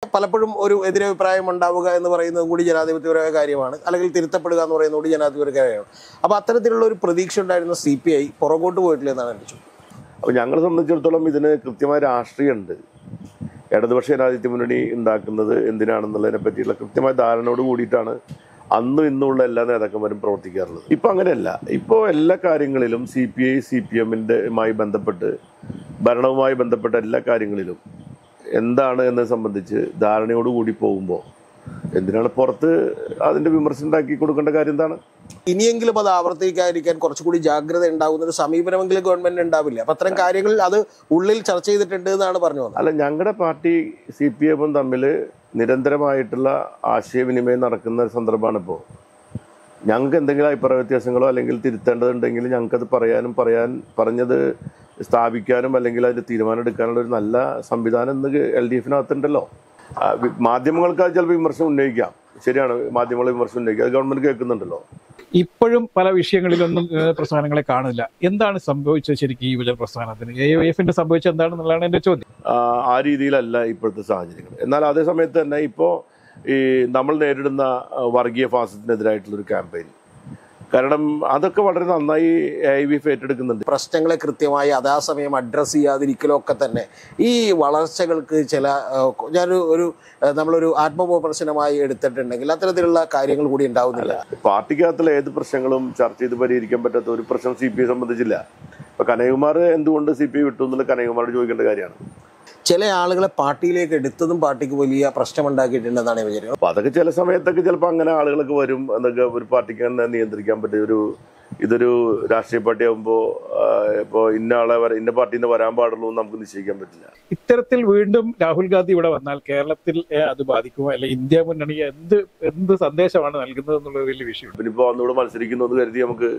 പലപ്പോഴും ഒരു എതിരഭിപ്രായം ഉണ്ടാവുക എന്ന് പറയുന്നത് കൂടി ജനാധിപത്യപരമായ കാര്യമാണ് അല്ലെങ്കിൽ തിരുത്തപ്പെടുക എന്ന് പറയുന്നത് കൂടി ജനാധിപത്യപരമായ കാര്യമാണ് അപ്പോൾ അത്തരത്തിലുള്ള ഒരു പ്രതീക്ഷ ഉണ്ടായിരുന്ന സി പി ഐ പുറകോട്ട് പോയിട്ടില്ല എന്നാണ് എൻ്റെ ചോദ്യം അപ്പോൾ ഞങ്ങളെ സംബന്ധിച്ചിടത്തോളം ഇതിന് കൃത്യമായ രാഷ്ട്രീയമുണ്ട് ഇടതുപക്ഷ ജനാധിപത്യ മുന്നണി ഉണ്ടാക്കുന്നത് എന്തിനാണെന്നുള്ളതിനെ പറ്റിയുള്ള കൃത്യമായ ധാരണയോട് കൂടിയിട്ടാണ് അന്നും ഇന്നുമുള്ള എല്ലാ നേതാക്കന്മാരും പ്രവർത്തിക്കാറുള്ളത് ഇപ്പൊ അങ്ങനെയല്ല ഇപ്പോൾ എല്ലാ കാര്യങ്ങളിലും C P I C P എമ്മിൻ്റെമായി ബന്ധപ്പെട്ട് ഭരണവുമായി ബന്ധപ്പെട്ട എല്ലാ കാര്യങ്ങളിലും എന്താണ് എന്നത് സംബന്ധിച്ച് ധാരണയോട് കൂടി പോകുമ്പോൾ എന്തിനാണ് പുറത്ത് അതിന്റെ വിമർശനം ഉണ്ടാക്കി കൊടുക്കേണ്ട കാര്യം എന്താണ് ഇനിയെങ്കിലും അത് ആവർത്തിക്കാതിരിക്കാൻ കുറച്ചുകൂടി ജാഗ്രത ഉണ്ടാകുന്ന ഒരു സമീപനമെങ്കിലും ഗവൺമെന്റ് ഉണ്ടാവില്ല അപ്പൊ അത്തരം കാര്യങ്ങൾ അത് ഉള്ളിൽ ചർച്ച ചെയ്തിട്ടുണ്ട് എന്നാണ് പറഞ്ഞു വന്നത് അല്ല ഞങ്ങളുടെ പാർട്ടി സി പി എമ്മും തമ്മിൽ നിരന്തരമായിട്ടുള്ള ആശയവിനിമയം നടക്കുന്ന ഒരു സന്ദർഭമാണ് ഇപ്പോൾ ഞങ്ങൾക്ക് എന്തെങ്കിലും അഭിപ്രായ വ്യത്യാസങ്ങളോ അല്ലെങ്കിൽ തിരുത്തേണ്ടതുണ്ടെങ്കിൽ ഞങ്ങൾക്കത് പറയാനും പറയാൻ പറഞ്ഞത് സ്ഥാപിക്കാനും അല്ലെങ്കിൽ അതിന്റെ തീരുമാനം എടുക്കാനുള്ള ഒരു നല്ല സംവിധാനം ഇന്ന് എൽ ഡി എഫിനകത്തുണ്ടല്ലോ ആ, വി- മാധ്യമങ്ങൾക്ക് അത് ചിലപ്പോൾ വിമർശനം ഉന്നയിക്കാം ശരിയാണ് മാധ്യമങ്ങൾ വിമർശനം ഉന്നയിക്കുക അത് ഗവൺമെന്റ് കേൾക്കുന്നുണ്ടല്ലോ ഇപ്പോഴും പല വിഷയങ്ങളിലൊന്നും ഏഹ്, പ്രസ്ഥാനങ്ങളെ കാണില്ല എന്താണ് സംഭവിച്ചത് ശരിക്കും ഈ വില പ്രസ്ഥാനത്തിന് എ എഫിന്റെ സംഭവിച്ചത് എന്താണെന്നുള്ളതാണ് എന്റെ ചോദ്യം ആ, ആ രീതിയിലല്ല ഇപ്പോഴത്തെ സാഹചര്യങ്ങൾ എന്നാൽ അതേ സമയത്ത് തന്നെ ഇപ്പോൾ ഈ നമ്മൾ നേരിടുന്ന ആ, വർഗീയ ഫാസത്തിനെതിരായിട്ടുള്ളൊരു ക്യാമ്പയിൻ കാരണം അതൊക്കെ വളരെ നന്നായി ഐ വി എഫ് ഏറ്റെടുക്കുന്നുണ്ട് പ്രശ്നങ്ങളെ കൃത്യമായി അതാസമയം അഡ്രസ്സ് ചെയ്യാതിരിക്കലൊക്കെ തന്നെ ഈ വളർച്ചകൾക്ക് ചില ഏഹ്, ഞാനൊരു ഒരു ഏഹ്, നമ്മളൊരു ആത്മവിമർശനമായി എടുത്തിട്ടുണ്ടെങ്കിൽ അത്തരത്തിലുള്ള കാര്യങ്ങൾ കൂടി ഉണ്ടാവുന്നില്ല പാർട്ടിക്കകത്തുള്ള ഏത് പ്രശ്നങ്ങളും ചർച്ച ചെയ്ത് പരിഹരിക്കാൻ പറ്റാത്ത ഒരു പ്രശ്നം സി പി ഐ സംബന്ധിച്ചില്ല ഇപ്പൊ കനകുമാർ എന്തുകൊണ്ട് സി പി ഐ വിട്ടു എന്നുള്ള കനകുമാരോട് ചോദിക്കേണ്ട കാര്യമാണ് ചില ആളുകളെ പാർട്ടിയിലേക്ക് എടുത്തതും പാർട്ടിക്ക് വലിയ പ്രശ്നമുണ്ടാക്കിയിട്ടുണ്ടെന്നാണ് ഞാൻ വിചാരിക്കുന്നത് അപ്പൊ അതൊക്കെ ചില സമയത്തൊക്കെ ചിലപ്പോൾ അങ്ങനെ ആളുകളൊക്കെ വരും എന്നൊക്കെ ഒരു പാർട്ടിക്ക് തന്നെ നിയന്ത്രിക്കാൻ പറ്റിയ ഒരു ഇതൊരു രാഷ്ട്രീയ പാർട്ടി ആകുമ്പോൾ ഇപ്പോൾ ഇന്ന ആളെ വര ഇന്ന പാർട്ടിയിൽ നിന്ന് വരാൻ പാടുള്ളൂ എന്ന് നമുക്ക് നിശ്ചയിക്കാൻ പറ്റില്ല ഇത്തരത്തിൽ വീണ്ടും രാഹുൽ ഗാന്ധി ഇവിടെ വന്നാൽ കേരളത്തിൽ ഏഹ്, അത് ബാധിക്കുമോ അല്ലെ ഇന്ത്യ മുന്നണി എന്ത് എന്ത് സന്ദേശമാണ് നൽകുന്നത് എന്നുള്ള വലിയ വിഷയം പിന്നെ ഇപ്പോൾ അന്നുകൂടെ മത്സരിക്കുന്നു എന്ന് കരുതി നമുക്ക്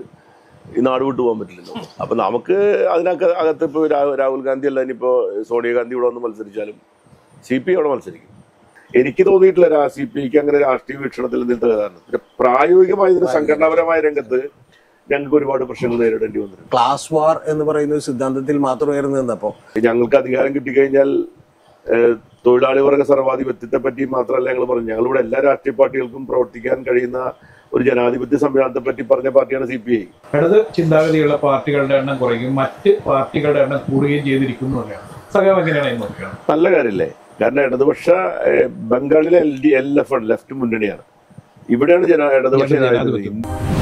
ഈ നാട് വിട്ടു പോകാൻ പറ്റില്ലല്ലോ അപ്പൊ നമുക്ക് അതിനൊക്കെ അകത്ത് ഇപ്പോൾ രാഹുൽ ഗാന്ധി അല്ല ഇനിയിപ്പോ സോണിയാഗാന്ധി ഇവിടെ വന്ന് മത്സരിച്ചാലും സി പി അവിടെ മത്സരിക്കും എനിക്ക് തോന്നിയിട്ടില്ല സി പി ഐക്ക് അങ്ങനെ രാഷ്ട്രീയ വീക്ഷണത്തിൽ നിന്ന് തകരാറുണ്ട് പിന്നെ പ്രായോഗികമായ ഇതിന് സംഘടനാപരമായ രംഗത്ത് ഞങ്ങൾക്ക് ഒരുപാട് പ്രശ്നങ്ങൾ നേരിടേണ്ടി വന്നിട്ടുണ്ട് ക്ലാസ് വാർ എന്ന് പറയുന്ന ഒരു സിദ്ധാന്തത്തിൽ മാത്രം ഉയർന്നു നിന്നപ്പോൾ ഞങ്ങൾക്ക് അധികാരം കിട്ടിക്കഴിഞ്ഞാൽ ഏഹ്, തൊഴിലാളി വർഗ സർവാധിപത്യത്തെ പറ്റി മാത്രമല്ല ഞങ്ങൾ പറഞ്ഞു ഞങ്ങളിവിടെ എല്ലാ രാഷ്ട്രീയ പാർട്ടികൾക്കും പ്രവർത്തിക്കാൻ കഴിയുന്ന ഒരു ജനാധിപത്യ സംവിധാനത്തെ പറ്റി പറഞ്ഞ പാർട്ടിയാണ് സി പി ഐ ഇടത് ചിന്താഗതിയുള്ള പാർട്ടികളുടെ എണ്ണം കുറയുകയും മറ്റ് പാർട്ടികളുടെ എണ്ണം കൂടുകയും ചെയ്തിരിക്കുന്നു എന്നുള്ളതാണ് സഖാവ് എങ്ങനെയാണ് എന്ന് നോക്കുകയാണ് നല്ല കാര്യമല്ലേ കാരണം ഇടതുപക്ഷ ഏഹ്, ബംഗാളിലെ L D L F left മുന്നണിയാണ് ഇവിടെയാണ് ജന ഇടതുപക്ഷ ജനാധിപത്യം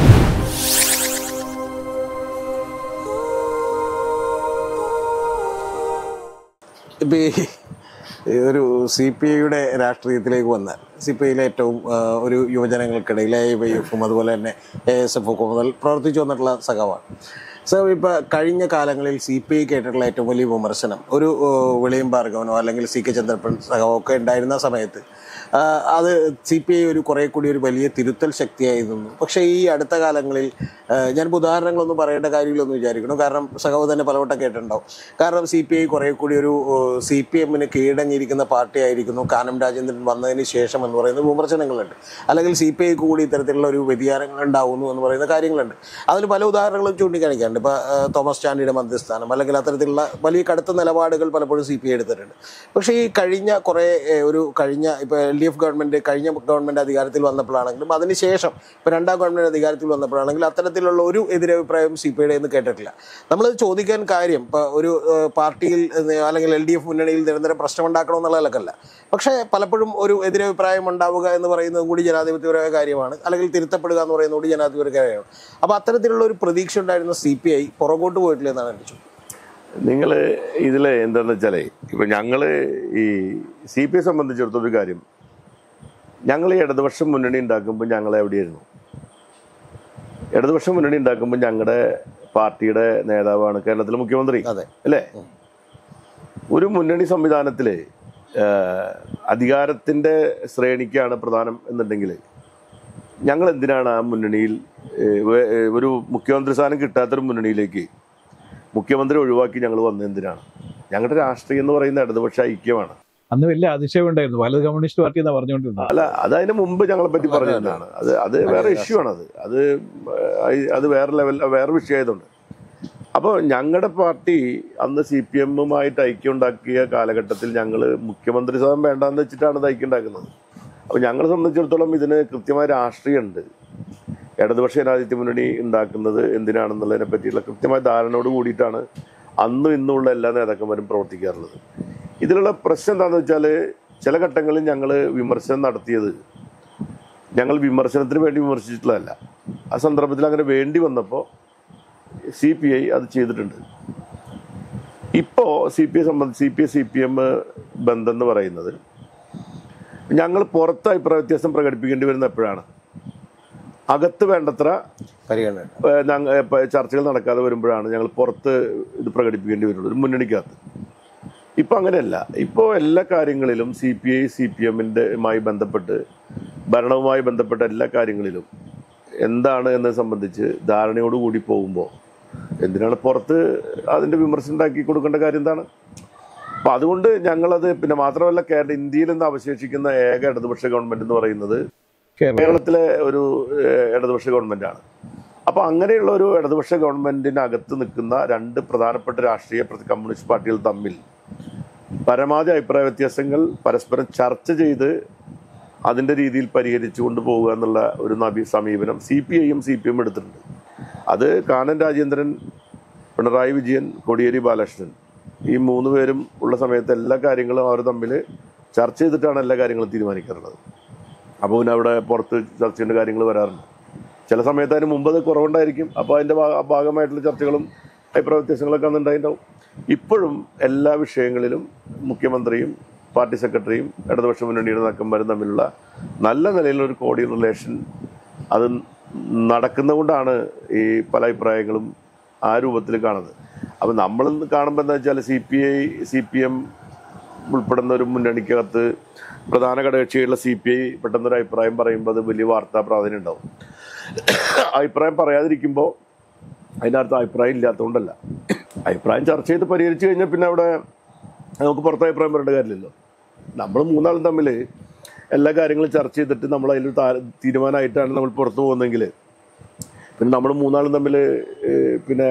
ഇപ്പം ഈ ഈ ഒരു സി പി ഐയുടെ രാഷ്ട്രീയത്തിലേക്ക് വന്നാൽ സി പി ഐയിലെ ഏറ്റവും ആ, ഒരു യുവജനങ്ങൾക്കിടയിൽ എ വൈ എഫും അതുപോലെ തന്നെ എ എസ് എഫ് ഒക്കെ മുതൽ പ്രവർത്തിച്ചു വന്നിട്ടുള്ള സഖാവാണ് സോ ഇപ്പോൾ കഴിഞ്ഞ കാലങ്ങളിൽ സി പി ഐ കേട്ടിട്ടുള്ള ഏറ്റവും വലിയ വിമർശനം ഒരു ആ, വെളിയം ഭാർഗവനോ അല്ലെങ്കിൽ സി കെ ചന്ദ്രപ്പൻ സഖാവോ ഒക്കെ ഉണ്ടായിരുന്ന സമയത്ത് ആ, അത് സി പി ഐ ഒരു കുറേ കൂടി ഒരു വലിയ തിരുത്തൽ ശക്തിയായിരുന്നു പക്ഷേ ഈ അടുത്ത കാലങ്ങളിൽ ആ, ഞാനിപ്പോൾ ഉദാഹരണങ്ങളൊന്നും പറയേണ്ട കാര്യമില്ലെന്ന് വിചാരിക്കുന്നു കാരണം സഖാവ് തന്നെ പലവട്ടം കേട്ടിട്ടുണ്ടാവും കാരണം സി പി ഐ കുറേ കൂടി ഒരു സി പി എമ്മിന് കീഴടങ്ങിയിരിക്കുന്ന പാർട്ടി ആയിരിക്കുന്നു കാനം രാജേന്ദ്രൻ വന്നതിന് ശേഷം എന്ന് പറയുന്ന വിമർശനങ്ങളുണ്ട് അല്ലെങ്കിൽ സി പി ഐക്ക് കൂടി ഇത്തരത്തിലുള്ള ഒരു വ്യതിയാനങ്ങൾ ഉണ്ടാവുന്നു എന്ന് പറയുന്ന കാര്യങ്ങളുണ്ട് അതിൽ പല ഉദാഹരണങ്ങളും ചൂണ്ടിക്കാണിക്കാറുണ്ട് ഇപ്പോൾ തോമസ് ചാണ്ടിയുടെ മധ്യസ്ഥാനം അല്ലെങ്കിൽ അത്തരത്തിലുള്ള വലിയ കടുത്ത നിലപാടുകൾ പലപ്പോഴും സി പി ഐ എടുത്തിട്ടുണ്ട് പക്ഷേ ഈ കഴിഞ്ഞ കുറേ ഏഹ്, ഒരു കഴിഞ്ഞ ഇപ്പോൾ എൽ ഡി എഫ് ഗവൺമെൻറ് കഴിഞ്ഞ ഗവൺമെൻറ് അധികാരത്തിൽ വന്നപ്പോഴാണെങ്കിലും അതിനുശേഷം ഇപ്പോൾ രണ്ടാം ഗവൺമെൻറ് അധികാരത്തിൽ വന്നപ്പോഴാണെങ്കിലും അത്തരത്തിലുള്ള ഒരു എതിരഭിപ്രായം സി പി ഐയുടെ എന്ന് കേട്ടിട്ടില്ല നമ്മൾ ചോദിക്കാൻ കാര്യം ഇപ്പോൾ ഒരു ഏഹ്, പാർട്ടിയിൽ ഏഹ്, അല്ലെങ്കിൽ എൽ ഡി എഫ് മുന്നണിയിൽ നിരന്തരം പ്രശ്നമുണ്ടാക്കണമെന്നുള്ളതിലൊക്കെയല്ല പക്ഷേ പലപ്പോഴും ഒരു എതിരഭിപ്രായം ഉണ്ടാവുക എന്ന് പറയുന്നത് കൂടി ജനാധിപത്യപരമായ കാര്യമാണ് അല്ലെങ്കിൽ തിരുത്തപ്പെടുക എന്ന് പറയുന്നത് കൂടി ജനാധിപത്യപരമായ കാര്യമാണ് അപ്പോൾ അത്തരത്തിലുള്ള ഒരു പ്രതീക്ഷ ഉണ്ടായിരുന്ന സി പി ഐ പുറകോട്ട് പോയിട്ടില്ല എന്നാണ് എൻ്റെ ചോദ്യം നിങ്ങൾ ഇതിൽ എന്താണെന്ന് വെച്ചാലേ ഇപ്പൊ ഞങ്ങള് ഈ സി പി ഐ സംബന്ധിച്ചിടത്തോളം ഒരു കാര്യം ഞങ്ങൾ ഈ ഇടതുപക്ഷ മുന്നണി ഉണ്ടാക്കുമ്പോൾ ഞങ്ങൾ എവിടെയായിരുന്നു ഇടതുപക്ഷ മുന്നണി ഉണ്ടാക്കുമ്പോൾ ഞങ്ങളുടെ പാർട്ടിയുടെ നേതാവാണ് കേരളത്തിലെ മുഖ്യമന്ത്രി അതെ അല്ലേ ഒരു മുന്നണി സംവിധാനത്തില് ഏഹ്, അധികാരത്തിന്റെ ശ്രേണിക്കാണ് പ്രധാനം എന്നുണ്ടെങ്കിൽ ഞങ്ങൾ എന്തിനാണ് ആ മുന്നണിയിൽ ഏഹ്, വേ- ഏഹ്, ഒരു മുഖ്യമന്ത്രി സ്ഥാനം കിട്ടാത്തൊരു മുന്നണിയിലേക്ക് മുഖ്യമന്ത്രി ഒഴിവാക്കി ഞങ്ങൾ വന്നത് എന്തിനാണ് ഞങ്ങളുടെ രാഷ്ട്രീയം എന്ന് പറയുന്ന ഇടതുപക്ഷ ഐക്യമാണ് അന്ന് വലിയ അതിശയം ഉണ്ടായിരുന്നു വലത് കമ്മ്യൂണിസ്റ്റ് പാർട്ടി എന്നാ പറഞ്ഞുകൊണ്ടിരുന്നത് അല്ല അത് അതിന് മുമ്പ് ഞങ്ങളെ പറ്റി പറഞ്ഞതാണ് അത് അത് വേറെ ഇഷ്യൂ ആണ് അത് അത് ഏഹ്, അത് വേറെ ലെവൽ വേറെ വിഷയമായതുകൊണ്ട് അപ്പോൾ ഞങ്ങളുടെ പാർട്ടി അന്ന് സി പി എമ്മുമായിട്ട് ഐക്യം ഉണ്ടാക്കിയ കാലഘട്ടത്തിൽ ഞങ്ങൾ മുഖ്യമന്ത്രി സ്ഥാനം വേണ്ടാന്ന് വെച്ചിട്ടാണ് ഇത് ഐക്യം ഉണ്ടാക്കുന്നത് അപ്പോൾ ഞങ്ങളെ സംബന്ധിച്ചിടത്തോളം ഇതിന് കൃത്യമായ രാഷ്ട്രീയമുണ്ട് ഇടതുപക്ഷ ജനാധിപത്യ മുന്നണി ഉണ്ടാക്കുന്നത് എന്തിനാണെന്നുള്ളതിനെ പറ്റിയുള്ള കൃത്യമായ ധാരണയോട് കൂടിയിട്ടാണ് അന്നും ഇന്നുമുള്ള എല്ലാ നേതാക്കന്മാരും പ്രവർത്തിക്കാറുള്ളത് ഇതിലുള്ള പ്രശ്നം എന്താണെന്ന് വെച്ചാൽ ചില ഘട്ടങ്ങളിൽ ഞങ്ങൾ വിമർശനം നടത്തിയത് ഞങ്ങൾ വിമർശനത്തിന് വേണ്ടി വിമർശിച്ചിട്ടുള്ളതല്ല ആ സന്ദർഭത്തിൽ അങ്ങനെ വേണ്ടി വന്നപ്പോൾ സി പി ഐ അത് ചെയ്തിട്ടുണ്ട് ഇപ്പോൾ സി പി ഐ സംബന്ധിച്ച് C P I C P M ബന്ധം എന്ന് പറയുന്നത് ഞങ്ങൾ പുറത്ത് അഭിപ്രായ വ്യത്യാസം പ്രകടിപ്പിക്കേണ്ടി വരുന്ന എപ്പോഴാണ് അകത്ത് വേണ്ടത്ര പരിഗണന ഏഹ്, ഞങ്ങ- ഏഹ്, പ- ചർച്ചകൾ നടക്കാതെ വരുമ്പോഴാണ് ഞങ്ങൾ പുറത്ത് ഇത് പ്രകടിപ്പിക്കേണ്ടി വരുന്നത് ഒരു മുന്നണിക്കകത്ത് ഇപ്പൊ അങ്ങനെയല്ല ഇപ്പോൾ എല്ലാ കാര്യങ്ങളിലും C P I C P എമ്മിൻ്റെമായി ബന്ധപ്പെട്ട് ഭരണവുമായി ബന്ധപ്പെട്ട എല്ലാ കാര്യങ്ങളിലും എന്താണ് എന്നത് സംബന്ധിച്ച് ധാരണയോട് കൂടി പോകുമ്പോൾ എന്തിനാണ് പുറത്ത് അതിന്റെ വിമർശനം ഉണ്ടാക്കി കൊടുക്കേണ്ട കാര്യം എന്താണ് അപ്പൊ അതുകൊണ്ട് ഞങ്ങളത് പിന്നെ മാത്രമല്ല കേരള ഇന്ത്യയിൽ നിന്ന് അവശേഷിക്കുന്ന ഏക ഇടതുപക്ഷ ഗവൺമെന്റ് എന്ന് പറയുന്നത് കേരളം കേരളത്തിലെ ഒരു ഏഹ്, ഇടതുപക്ഷ ഗവൺമെന്റാണ് അപ്പൊ അങ്ങനെയുള്ള ഒരു ഇടതുപക്ഷ ഗവൺമെന്റിനകത്ത് നിൽക്കുന്ന രണ്ട് പ്രധാനപ്പെട്ട രാഷ്ട്രീയ പ്രതി- കമ്മ്യൂണിസ്റ്റ് പാർട്ടികൾ തമ്മിൽ പരമാവധി അഭിപ്രായ വ്യത്യാസങ്ങൾ പരസ്പരം ചർച്ച ചെയ്ത് അതിന്റെ രീതിയിൽ പരിഹരിച്ചു കൊണ്ടുപോകുക എന്നുള്ള ഒരു നബി സമീപനം സി പി ഐയും സി പി എം എടുത്തിട്ടുണ്ട് അത് കാനൻ രാജേന്ദ്രൻ പിണറായി വിജയൻ കോടിയേരി ബാലകൃഷ്ണൻ ഈ മൂന്ന് പേരും ഉള്ള സമയത്ത് എല്ലാ കാര്യങ്ങളും അവർ തമ്മിൽ ചർച്ച ചെയ്തിട്ടാണ് എല്ലാ കാര്യങ്ങളും തീരുമാനിക്കാറുള്ളത് അപ്പോൾ പിന്നെ അവിടെ പുറത്ത് ചർച്ച ചെയ്യേണ്ട കാര്യങ്ങൾ വരാറുണ്ട് ചില സമയത്ത് അതിന് മുമ്പ് അത് കുറവുണ്ടായിരിക്കും അപ്പോൾ അതിൻ്റെ ഭാ- ഭാഗമായിട്ടുള്ള ചർച്ചകളും അഭിപ്രായ വ്യത്യാസങ്ങളൊക്കെ അന്ന് ഉണ്ടായിട്ടുണ്ടാവും ഇപ്പോഴും എല്ലാ വിഷയങ്ങളിലും മുഖ്യമന്ത്രിയും പാർട്ടി സെക്രട്ടറിയും ഇടതുപക്ഷ മുന്നണിയുടെ നേതാക്കന്മാരും തമ്മിലുള്ള നല്ല നിലയിലുള്ള ഒരു കോടി റിലേഷൻ അത് നടക്കുന്നതുകൊണ്ടാണ് ഈ പല അഭിപ്രായങ്ങളും ആ രൂപത്തിൽ കാണുന്നത് അപ്പം നമ്മൾ കാണുമ്പോൾ എന്താ വെച്ചാൽ C P I C P M ഉൾപ്പെടുന്ന ഒരു മുന്നണിക്കകത്ത് പ്രധാന ഘടകകക്ഷിയുള്ള സി പി ഐ പെട്ടെന്നൊരു അഭിപ്രായം പറയുമ്പോൾ അത് വലിയ വാർത്താ പ്രാധാന്യം ഉണ്ടാവും അഭിപ്രായം പറയാതിരിക്കുമ്പോൾ അതിനകത്ത് അഭിപ്രായം ഇല്ലാത്തതുകൊണ്ടല്ല അഭിപ്രായം ചർച്ച ചെയ്ത് പരിഹരിച്ചു കഴിഞ്ഞാൽ പിന്നെ അവിടെ നമുക്ക് പുറത്ത് അഭിപ്രായം പറയേണ്ട കാര്യമില്ലല്ലോ നമ്മൾ മൂന്നാളും തമ്മിൽ എല്ലാ കാര്യങ്ങളും ചർച്ച ചെയ്തിട്ട് നമ്മൾ അതിൽ തീരുമാനമായിട്ടാണ് നമ്മൾ പുറത്തു പോകുന്നതെങ്കിൽ പിന്നെ നമ്മൾ മൂന്നാളും തമ്മിൽ പിന്നെ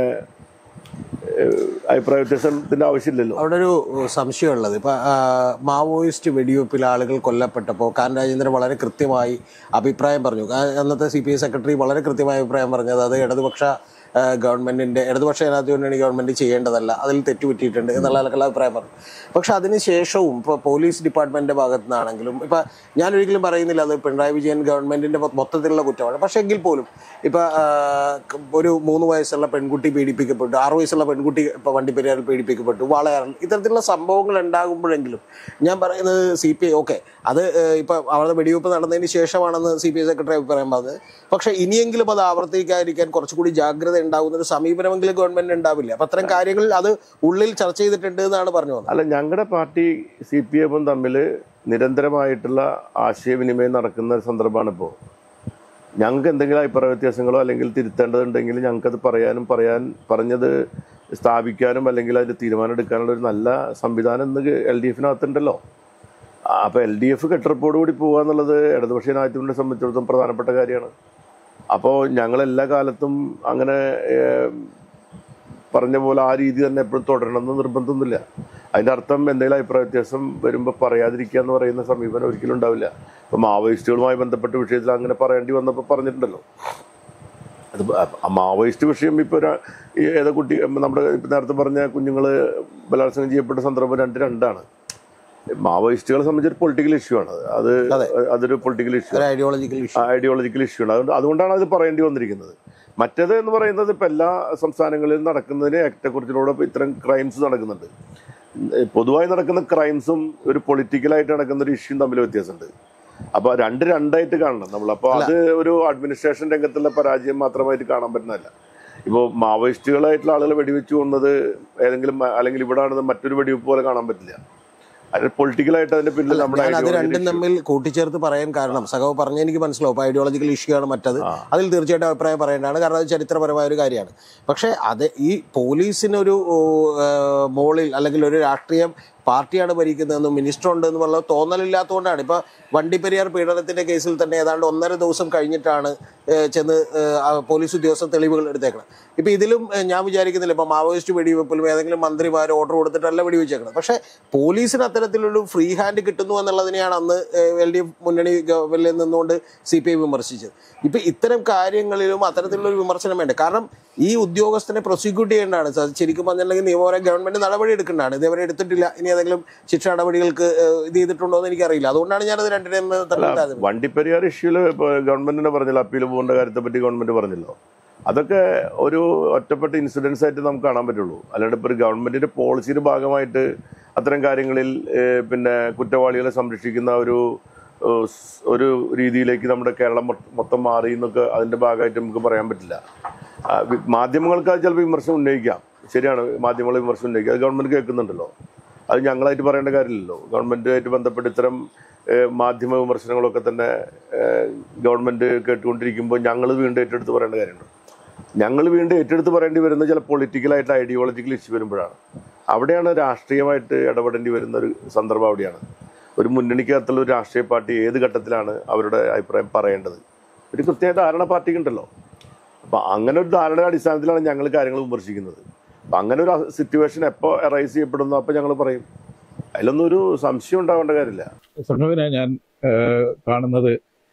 ഏഹ്, അഭിപ്രായ വ്യത്യാസത്തിന്റെ ആവശ്യമില്ലല്ലോ അവിടെ ഒരു സംശയമുള്ളത് ഇപ്പൊ ആ, മാവോയിസ്റ്റ് വെടിവെപ്പിൽ ആളുകൾ കൊല്ലപ്പെട്ടപ്പോൾ കാൻ രാജേന്ദ്രൻ വളരെ കൃത്യമായി അഭിപ്രായം പറഞ്ഞു ആ, അന്നത്തെ സി പി ഐ സെക്രട്ടറി വളരെ കൃത്യമായ അഭിപ്രായം പറഞ്ഞത് അത് ഇടതുപക്ഷ ആ, ഗവൺമെന്റിന്റെ ഇടതുപക്ഷ ജനാധിപത്യ മുന്നണി ഗവൺമെന്റ് ചെയ്യേണ്ടതല്ല അതിൽ തെറ്റുപറ്റിയിട്ടുണ്ട് എന്നുള്ള ആൾക്കുള്ള അഭിപ്രായം പറഞ്ഞു പക്ഷെ അതിനുശേഷവും ഇപ്പോൾ പോലീസ് ഡിപ്പാർട്ട്മെന്റിന്റെ ഭാഗത്തു നിന്നാണെങ്കിലും ഇപ്പൊ ഞാൻ ഒരിക്കലും പറയുന്നില്ല അത് പിണറായി വിജയൻ ഗവൺമെന്റിന്റെ മൊ- മൊത്തത്തിലുള്ള കുറ്റമാണ് പക്ഷെ എങ്കിൽ പോലും ഇപ്പൊ ആ, ക- ഒരു മൂന്ന് വയസ്സുള്ള പെൺകുട്ടി പീഡിപ്പിക്കപ്പെട്ടു ആറു വയസ്സുള്ള പെൺകുട്ടി ഇപ്പൊ വണ്ടിപ്പെരിയാറിൽ പീഡിപ്പിക്കപ്പെട്ടു വാളയാറിൽ ഇത്തരത്തിലുള്ള സംഭവങ്ങൾ ഉണ്ടാകുമ്പോഴെങ്കിലും ഞാൻ പറയുന്നത് സി പി ഐ ഓക്കെ അത് ഏഹ്, ഇപ്പൊ അവരുടെ വെടിവെപ്പ് നടന്നതിന് ശേഷമാണെന്ന് സി പി ഐ സെക്രട്ടറി അഭിപ്രായം പറഞ്ഞത് പക്ഷെ ഇനിയെങ്കിലും അത് ആവർത്തിക്കാതിരിക്കാൻ കുറച്ചുകൂടി ജാഗ്രത ഉണ്ടാകുന്ന ഒരു സമീപനമെങ്കിലും ഗവൺമെന്റ് ഉണ്ടാവില്ല അപ്പൊ അത്തരം കാര്യങ്ങളിൽ അത് ഉള്ളിൽ ചർച്ച ചെയ്തിട്ടുണ്ട് എന്നാണ് പറഞ്ഞു വന്നത് അല്ല ഞങ്ങളുടെ പാർട്ടി സി പി എമ്മും തമ്മിൽ നിരന്തരമായിട്ടുള്ള ആശയവിനിമയം നടക്കുന്ന ഒരു സന്ദർഭമാണ് ഇപ്പോൾ ഞങ്ങൾക്ക് എന്തെങ്കിലും അഭിപ്രായ വ്യത്യാസങ്ങളോ അല്ലെങ്കിൽ തിരുത്തേണ്ടതുണ്ടെങ്കിൽ ഞങ്ങൾക്കത് പറയാനും പറയാൻ പറഞ്ഞത് സ്ഥാപിക്കാനും അല്ലെങ്കിൽ അതിന് തീരുമാനം എടുക്കാനുള്ള ഒരു നല്ല സംവിധാനം ഇന്ന് എൽ ഡി എഫിനകത്തുണ്ടല്ലോ അപ്പോൾ എൽ ഡി എഫ് കെട്ടിറപ്പോട് കൂടി പോകുക എന്നുള്ളത് ഇടതുപക്ഷ ജനാധിപത്യത്തെ സംബന്ധിച്ചിടത്തോളം പ്രധാനപ്പെട്ട കാര്യമാണ് അപ്പോൾ ഞങ്ങൾ എല്ലാ കാലത്തും അങ്ങനെ ഏഹ്, പറഞ്ഞ പോലെ ആ രീതി തന്നെ എപ്പോഴും തുടരണമെന്ന് നിർബന്ധമൊന്നുമില്ല അതിന്റെ അർത്ഥം എന്തെങ്കിലും അഭിപ്രായ വ്യത്യാസം വരുമ്പോൾ പറയാതിരിക്കുക എന്ന് പറയുന്ന സമീപനം ഒരിക്കലും ഉണ്ടാവില്ല ഇപ്പൊ മാവോയിസ്റ്റുകളുമായി ബന്ധപ്പെട്ട വിഷയത്തിൽ അങ്ങനെ പറയേണ്ടി വന്നപ്പോൾ പറഞ്ഞിട്ടുണ്ടല്ലോ അത് ആ മാവോയിസ്റ്റ് വിഷയം ഇപ്പോൾ ഏതോ കുട്ടി നമ്മുടെ ഇപ്പൊ നേരത്തെ പറഞ്ഞ കുഞ്ഞുങ്ങൾ ബലാത്സംഗം ചെയ്യപ്പെട്ട സന്ദർഭം രണ്ട് രണ്ടാണ് മാവോയിസ്റ്റുകളെ സംബന്ധിച്ച് ഒരു പൊളിറ്റിക്കൽ ഇഷ്യൂ ആണ് അത് അതെ. അതൊരു പൊളിറ്റിക്കൽ ഇഷ്യൂ ഒരു ഐഡിയോളജിക്കൽ ഇഷ്യൂ ഐഡിയോളജിക്കൽ ഇഷ്യൂ ഉണ്ട് അതുകൊണ്ട് അതുകൊണ്ടാണ് അത് പറയേണ്ടി വന്നിരിക്കുന്നത് മറ്റേത് എന്ന് പറയുന്നത് ഇപ്പം എല്ലാ സംസ്ഥാനങ്ങളിലും നടക്കുന്നതിന് ഏറ്റക്കുറിച്ചിലൂടെ ഇത്തരം ക്രൈംസ് നടക്കുന്നുണ്ട് ഏഹ് പൊതുവായി നടക്കുന്ന ക്രൈംസും ഒരു പൊളിറ്റിക്കലായിട്ട് നടക്കുന്ന ഒരു ഇഷ്യൂയും തമ്മിൽ വ്യത്യാസമുണ്ട് അപ്പൊ രണ്ട് രണ്ടായിട്ട് കാണണം നമ്മൾ അപ്പോൾ അത് ഒരു അഡ്മിനിസ്ട്രേഷൻ രംഗത്തുള്ള പരാജയം മാത്രമായിട്ട് കാണാൻ പറ്റുന്നതല്ല ഇപ്പോൾ മാവോയിസ്റ്റുകളായിട്ടുള്ള ആളുകൾ വെടിവെച്ച് കൊന്നത് ഏതെങ്കിലും മ- അല്ലെങ്കിൽ ഇവിടെ ആണെന്ന് മറ്റൊരു വെടിവെപ്പ് പോലെ കാണാൻ പറ്റില്ല അത് പൊളിറ്റിക്കലായിട്ട് അതിന്റെ പിന്നിൽ നമ്മുടെ ഞാൻ അത് ideology രണ്ടും issue- തമ്മിൽ കൂട്ടിച്ചേർത്ത് പറയാൻ കാരണം സഖാവ് പറഞ്ഞ എനിക്ക് മനസ്സിലാവും അപ്പൊ ഐഡിയോളജിക്കൽ ഇഷ്യൂ ആണ് മറ്റത് അതിൽ തീർച്ചയായിട്ടും അഭിപ്രായം പറയേണ്ടതാണ് കാരണം അത് ചരിത്രപരമായ ഒരു കാര്യമാണ് പക്ഷേ അത് ഈ പോലീസിനൊരു ഓ, ഏഹ്, മോളിൽ അല്ലെങ്കിൽ ഒരു രാഷ്ട്രീയം പാർട്ടിയാണ് ഭരിക്കുന്നതെന്നും മിനിസ്റ്റർ ഉണ്ട് എന്നുള്ള തോന്നലില്ലാത്തതുകൊണ്ടാണ് ഇപ്പോൾ വണ്ടിപ്പെരിയാർ പീഡനത്തിന്റെ കേസിൽ തന്നെ ഏതാണ്ട് ഒന്നര ദിവസം കഴിഞ്ഞിട്ടാണ് ഏഹ്, ചെന്ന് ഏഹ്, ആ പോലീസ് ഉദ്യോഗസ്ഥർ തെളിവുകൾ എടുത്തേക്കണം ഇപ്പൊ ഇതിലും ഏഹ്, ഞാൻ വിചാരിക്കുന്നില്ല ഇപ്പൊ മാവോയിസ്റ്റ് വെടിവെപ്പിലും ഏതെങ്കിലും മന്ത്രിമാർ ഓർഡർ കൊടുത്തിട്ടല്ല വെടിവെച്ചേക്കണം പക്ഷേ പോലീസിന് അത്തരത്തിലൊരു ഫ്രീ ഹാൻഡ് കിട്ടുന്നു എന്നുള്ളതിനെയാണ് അന്ന് എൽ ഡി എഫ് മുന്നണി ഗവൺമെന്റിൽ നിന്നുകൊണ്ട് സി പി ഐ വിമർശിച്ചത് ഇപ്പൊ ഇത്തരം കാര്യങ്ങളിലും അത്തരത്തിലുള്ള ഒരു വിമർശനം വേണ്ട കാരണം ഈ ഉദ്യോഗസ്ഥനെ പ്രോസിക്യൂട്ട് ചെയ്യേണ്ടതാണ് സ- ശരിക്കും പറഞ്ഞിട്ടുണ്ടെങ്കിൽ നിയമപരം ഗവൺമെന്റ് നടപടി എടുക്കേണ്ടതാണ് ഇതേവരെ എടുത്തിട്ടില്ല ഇനി ഏതെങ്കിലും ശിക്ഷ നടപടികൾക്ക് ഏഹ്, ഇത് ചെയ്തിട്ടുണ്ടോ എന്ന് എനിക്കറിയില്ല അതുകൊണ്ടാണ് ഞാനത് രണ്ടിനെയും തമ്മിൽ വണ്ടിപ്പെരിയാർ ഇഷ്യൂല് ഗവൺമെന്റിനെ പറഞ്ഞല്ലോ അപ്പീൽ പോകേണ്ട കാര്യത്തെ പറ്റി ഗവൺമെന്റ് പറഞ്ഞല്ലോ അതൊക്കെ ഒരു ഒറ്റപ്പെട്ട ഇൻസിഡൻസ് ആയിട്ട് നമുക്ക് കാണാൻ പറ്റുള്ളൂ അല്ലാണ്ട് ഇപ്പോൾ ഒരു ഗവൺമെന്റിന്റെ പോളിസിയുടെ ഭാഗമായിട്ട് അത്തരം കാര്യങ്ങളിൽ ഏഹ്, പിന്നെ കുറ്റവാളികളെ സംരക്ഷിക്കുന്ന ഒരു ഏഹ്, സ് ഒരു രീതിയിലേക്ക് നമ്മുടെ കേരളം മൊ- മൊത്തം മാറി എന്നൊക്കെ അതിന്റെ ഭാഗമായിട്ട് നമുക്ക് പറയാൻ പറ്റില്ല ആ, വി- മാധ്യമങ്ങൾക്ക് അത് ചിലപ്പോൾ വിമർശനം ഉന്നയിക്കാം ശരിയാണ് മാധ്യമങ്ങൾ വിമർശനം ഉന്നയിക്കാം അത് ഗവൺമെന്റ് കേൾക്കുന്നുണ്ടല്ലോ അത് ഞങ്ങളായിട്ട് പറയേണ്ട കാര്യമില്ലല്ലോ ഗവൺമെന്റുമായിട്ട് ബന്ധപ്പെട്ട് ഇത്തരം ഏഹ്, മാധ്യമ വിമർശനങ്ങളൊക്കെ തന്നെ ഏഹ്, ഗവൺമെന്റ് കേട്ടുകൊണ്ടിരിക്കുമ്പോൾ ഞങ്ങൾ വീണ്ടും ഏറ്റെടുത്ത് പറയേണ്ട കാര്യമുണ്ട് ഞങ്ങൾ വീണ്ടും ഏറ്റെടുത്ത് പറയേണ്ടി വരുന്ന ചില പൊളിറ്റിക്കലായിട്ട് ഐഡിയോളജിക്കൽ ഇഷ്യൂ വരുമ്പോഴാണ് അവിടെയാണ് രാഷ്ട്രീയമായിട്ട് ഇടപെടേണ്ടി വരുന്ന ഒരു സന്ദർഭം അവിടെയാണ് ഒരു മുന്നണിക്കകത്തുള്ള ഒരു രാഷ്ട്രീയ പാർട്ടി ഏത് ഘട്ടത്തിലാണ് അവരുടെ അഭിപ്രായം പറയേണ്ടത് ഒരു കൃത്യമായ ധാരണ പാർട്ടിക്കുണ്ടല്ലോ അപ്പൊ അങ്ങനെ ഒരു ധാരണയുടെ അടിസ്ഥാനത്തിലാണ് ഞങ്ങൾ കാര്യങ്ങൾ വിമർശിക്കുന്നത് അപ്പൊ അങ്ങനെ ഒരു സിറ്റുവേഷൻ എപ്പോൾ അറൈസ് ചെയ്യപ്പെടുന്നു അപ്പൊ ഞങ്ങൾ പറയും അതിലൊന്നും ഒരു സംശയം ഉണ്ടാവേണ്ട കാര്യമില്ല സംഘവിനെ ഞാൻ ഏഹ്, കാണുന്നത്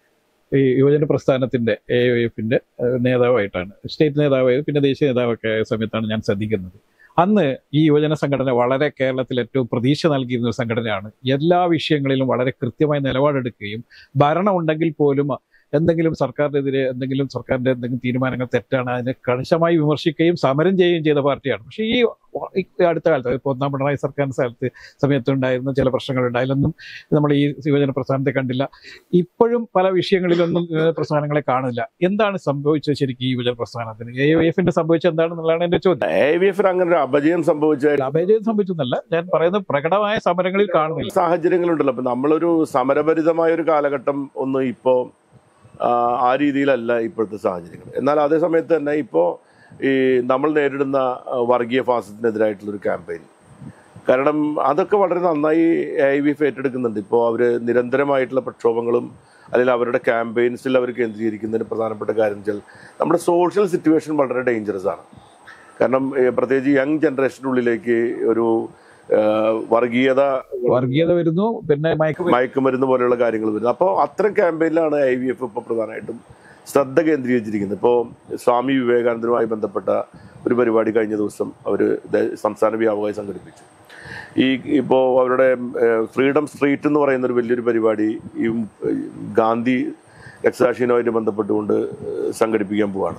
ഈ യുവജന പ്രസ്ഥാനത്തിന്റെ എ എഫിന്റെ നേതാവായിട്ടാണ് സ്റ്റേറ്റ് നേതാവായി പിന്നെ ദേശീയ നേതാവൊക്കെ ആയ സമയത്താണ് ഞാൻ ശ്രദ്ധിക്കുന്നത് അന്ന് ഈ യുവജന സംഘടന വളരെ കേരളത്തിൽ ഏറ്റവും പ്രതീക്ഷ നൽകിയിരുന്ന ഒരു സംഘടനയാണ് എല്ലാ വിഷയങ്ങളിലും വളരെ കൃത്യമായ നിലപാടെടുക്കുകയും ഭരണം ഉണ്ടെങ്കിൽ പോലും എന്തെങ്കിലും സർക്കാരിനെതിരെ എന്തെങ്കിലും സർക്കാരിന്റെ എന്തെങ്കിലും തീരുമാനങ്ങൾ തെറ്റാണ് അതിനെ കണിശമായി വിമർശിക്കുകയും സമരം ചെയ്യുകയും ചെയ്ത പാർട്ടിയാണ് പക്ഷേ ഈ ഈ അടുത്ത കാലത്ത് ഇപ്പോൾ ഒന്നാം പിണറായി സർക്കാരിന്റെ സ്ഥലത്ത് സമയത്തുണ്ടായിരുന്ന ചില പ്രശ്നങ്ങളുണ്ട് അതിലൊന്നും നമ്മൾ ഈ യുവജന പ്രസ്ഥാനത്തെ കണ്ടില്ല ഇപ്പോഴും പല വിഷയങ്ങളിലൊന്നും യുവജന പ്രസ്ഥാനങ്ങളെ കാണില്ല എന്താണ് സംഭവിച്ചത് ശരിക്കും ഈ യുവജന പ്രസ്ഥാനത്തിന് എ എഫിന്റെ സംഭവിച്ചത് എന്താണെന്നുള്ളതാണ് എന്റെ ചോദ്യം എ വി എഫിന് അങ്ങനെ ഒരു അപജയം സംഭവിച്ച അപജയം സംഭവിച്ചെന്നല്ല ഞാൻ പറയുന്നത് പ്രകടമായ സമരങ്ങളിൽ കാണുന്നില്ല സാഹചര്യങ്ങളുണ്ടല്ലോ അപ്പൊ നമ്മളൊരു സമരഭരിതമായ ഒരു കാലഘട്ടം ഒന്നും ഇപ്പോ ആ, ആ രീതിയിലല്ല ഇപ്പോഴത്തെ സാഹചര്യങ്ങൾ എന്നാൽ അതേ സമയത്ത് തന്നെ ഇപ്പോൾ ഈ നമ്മൾ നേരിടുന്ന ആ, വർഗീയ ഫാസത്തിനെതിരായിട്ടുള്ള ഒരു ക്യാമ്പയിൻ കാരണം അതൊക്കെ വളരെ നന്നായി ഐ വി എഫ് ഏറ്റെടുക്കുന്നുണ്ട് ഇപ്പോൾ അവർ നിരന്തരമായിട്ടുള്ള പ്രക്ഷോഭങ്ങളും അല്ലെങ്കിൽ അവരുടെ ക്യാമ്പയിൻസിൽ അവർ കേന്ദ്രീകരിക്കുന്നതിന് പ്രധാനപ്പെട്ട കാര്യം വെച്ചാൽ നമ്മുടെ സോഷ്യൽ സിറ്റുവേഷൻ വളരെ ഡേഞ്ചറസ് ആണ് കാരണം ഏ, പ്രത്യേകിച്ച് യങ് ജനറേഷനുള്ളിലേക്ക് ഒരു ആ, വർഗീയത വർഗീയത വരുന്നു പിന്നെ മയക്ക് മയക്കുമരുന്ന് പോലെയുള്ള കാര്യങ്ങൾ വരുന്നത് അപ്പോൾ അത്തരം ക്യാമ്പയിനിലാണ് ഐ വി എഫ് ഇപ്പോൾ പ്രധാനമായിട്ടും ശ്രദ്ധ കേന്ദ്രീകരിച്ചിരിക്കുന്നത് ഇപ്പോൾ സ്വാമി വിവേകാനന്ദനുമായി ബന്ധപ്പെട്ട ഒരു പരിപാടി കഴിഞ്ഞ ദിവസം അവർ സംസ്ഥാന വ്യാപകമായി സംഘടിപ്പിച്ചു ഈ ഇപ്പോൾ അവരുടെ ഫ്രീഡം സ്ട്രീറ്റ് എന്ന് പറയുന്ന ഒരു വലിയൊരു പരിപാടി ഈ ഉം, ഗാന്ധി രക്തസാക്ഷിയുമായിട്ട് ബന്ധപ്പെട്ടുകൊണ്ട് ഏഹ്, സംഘടിപ്പിക്കാൻ പോവാണ്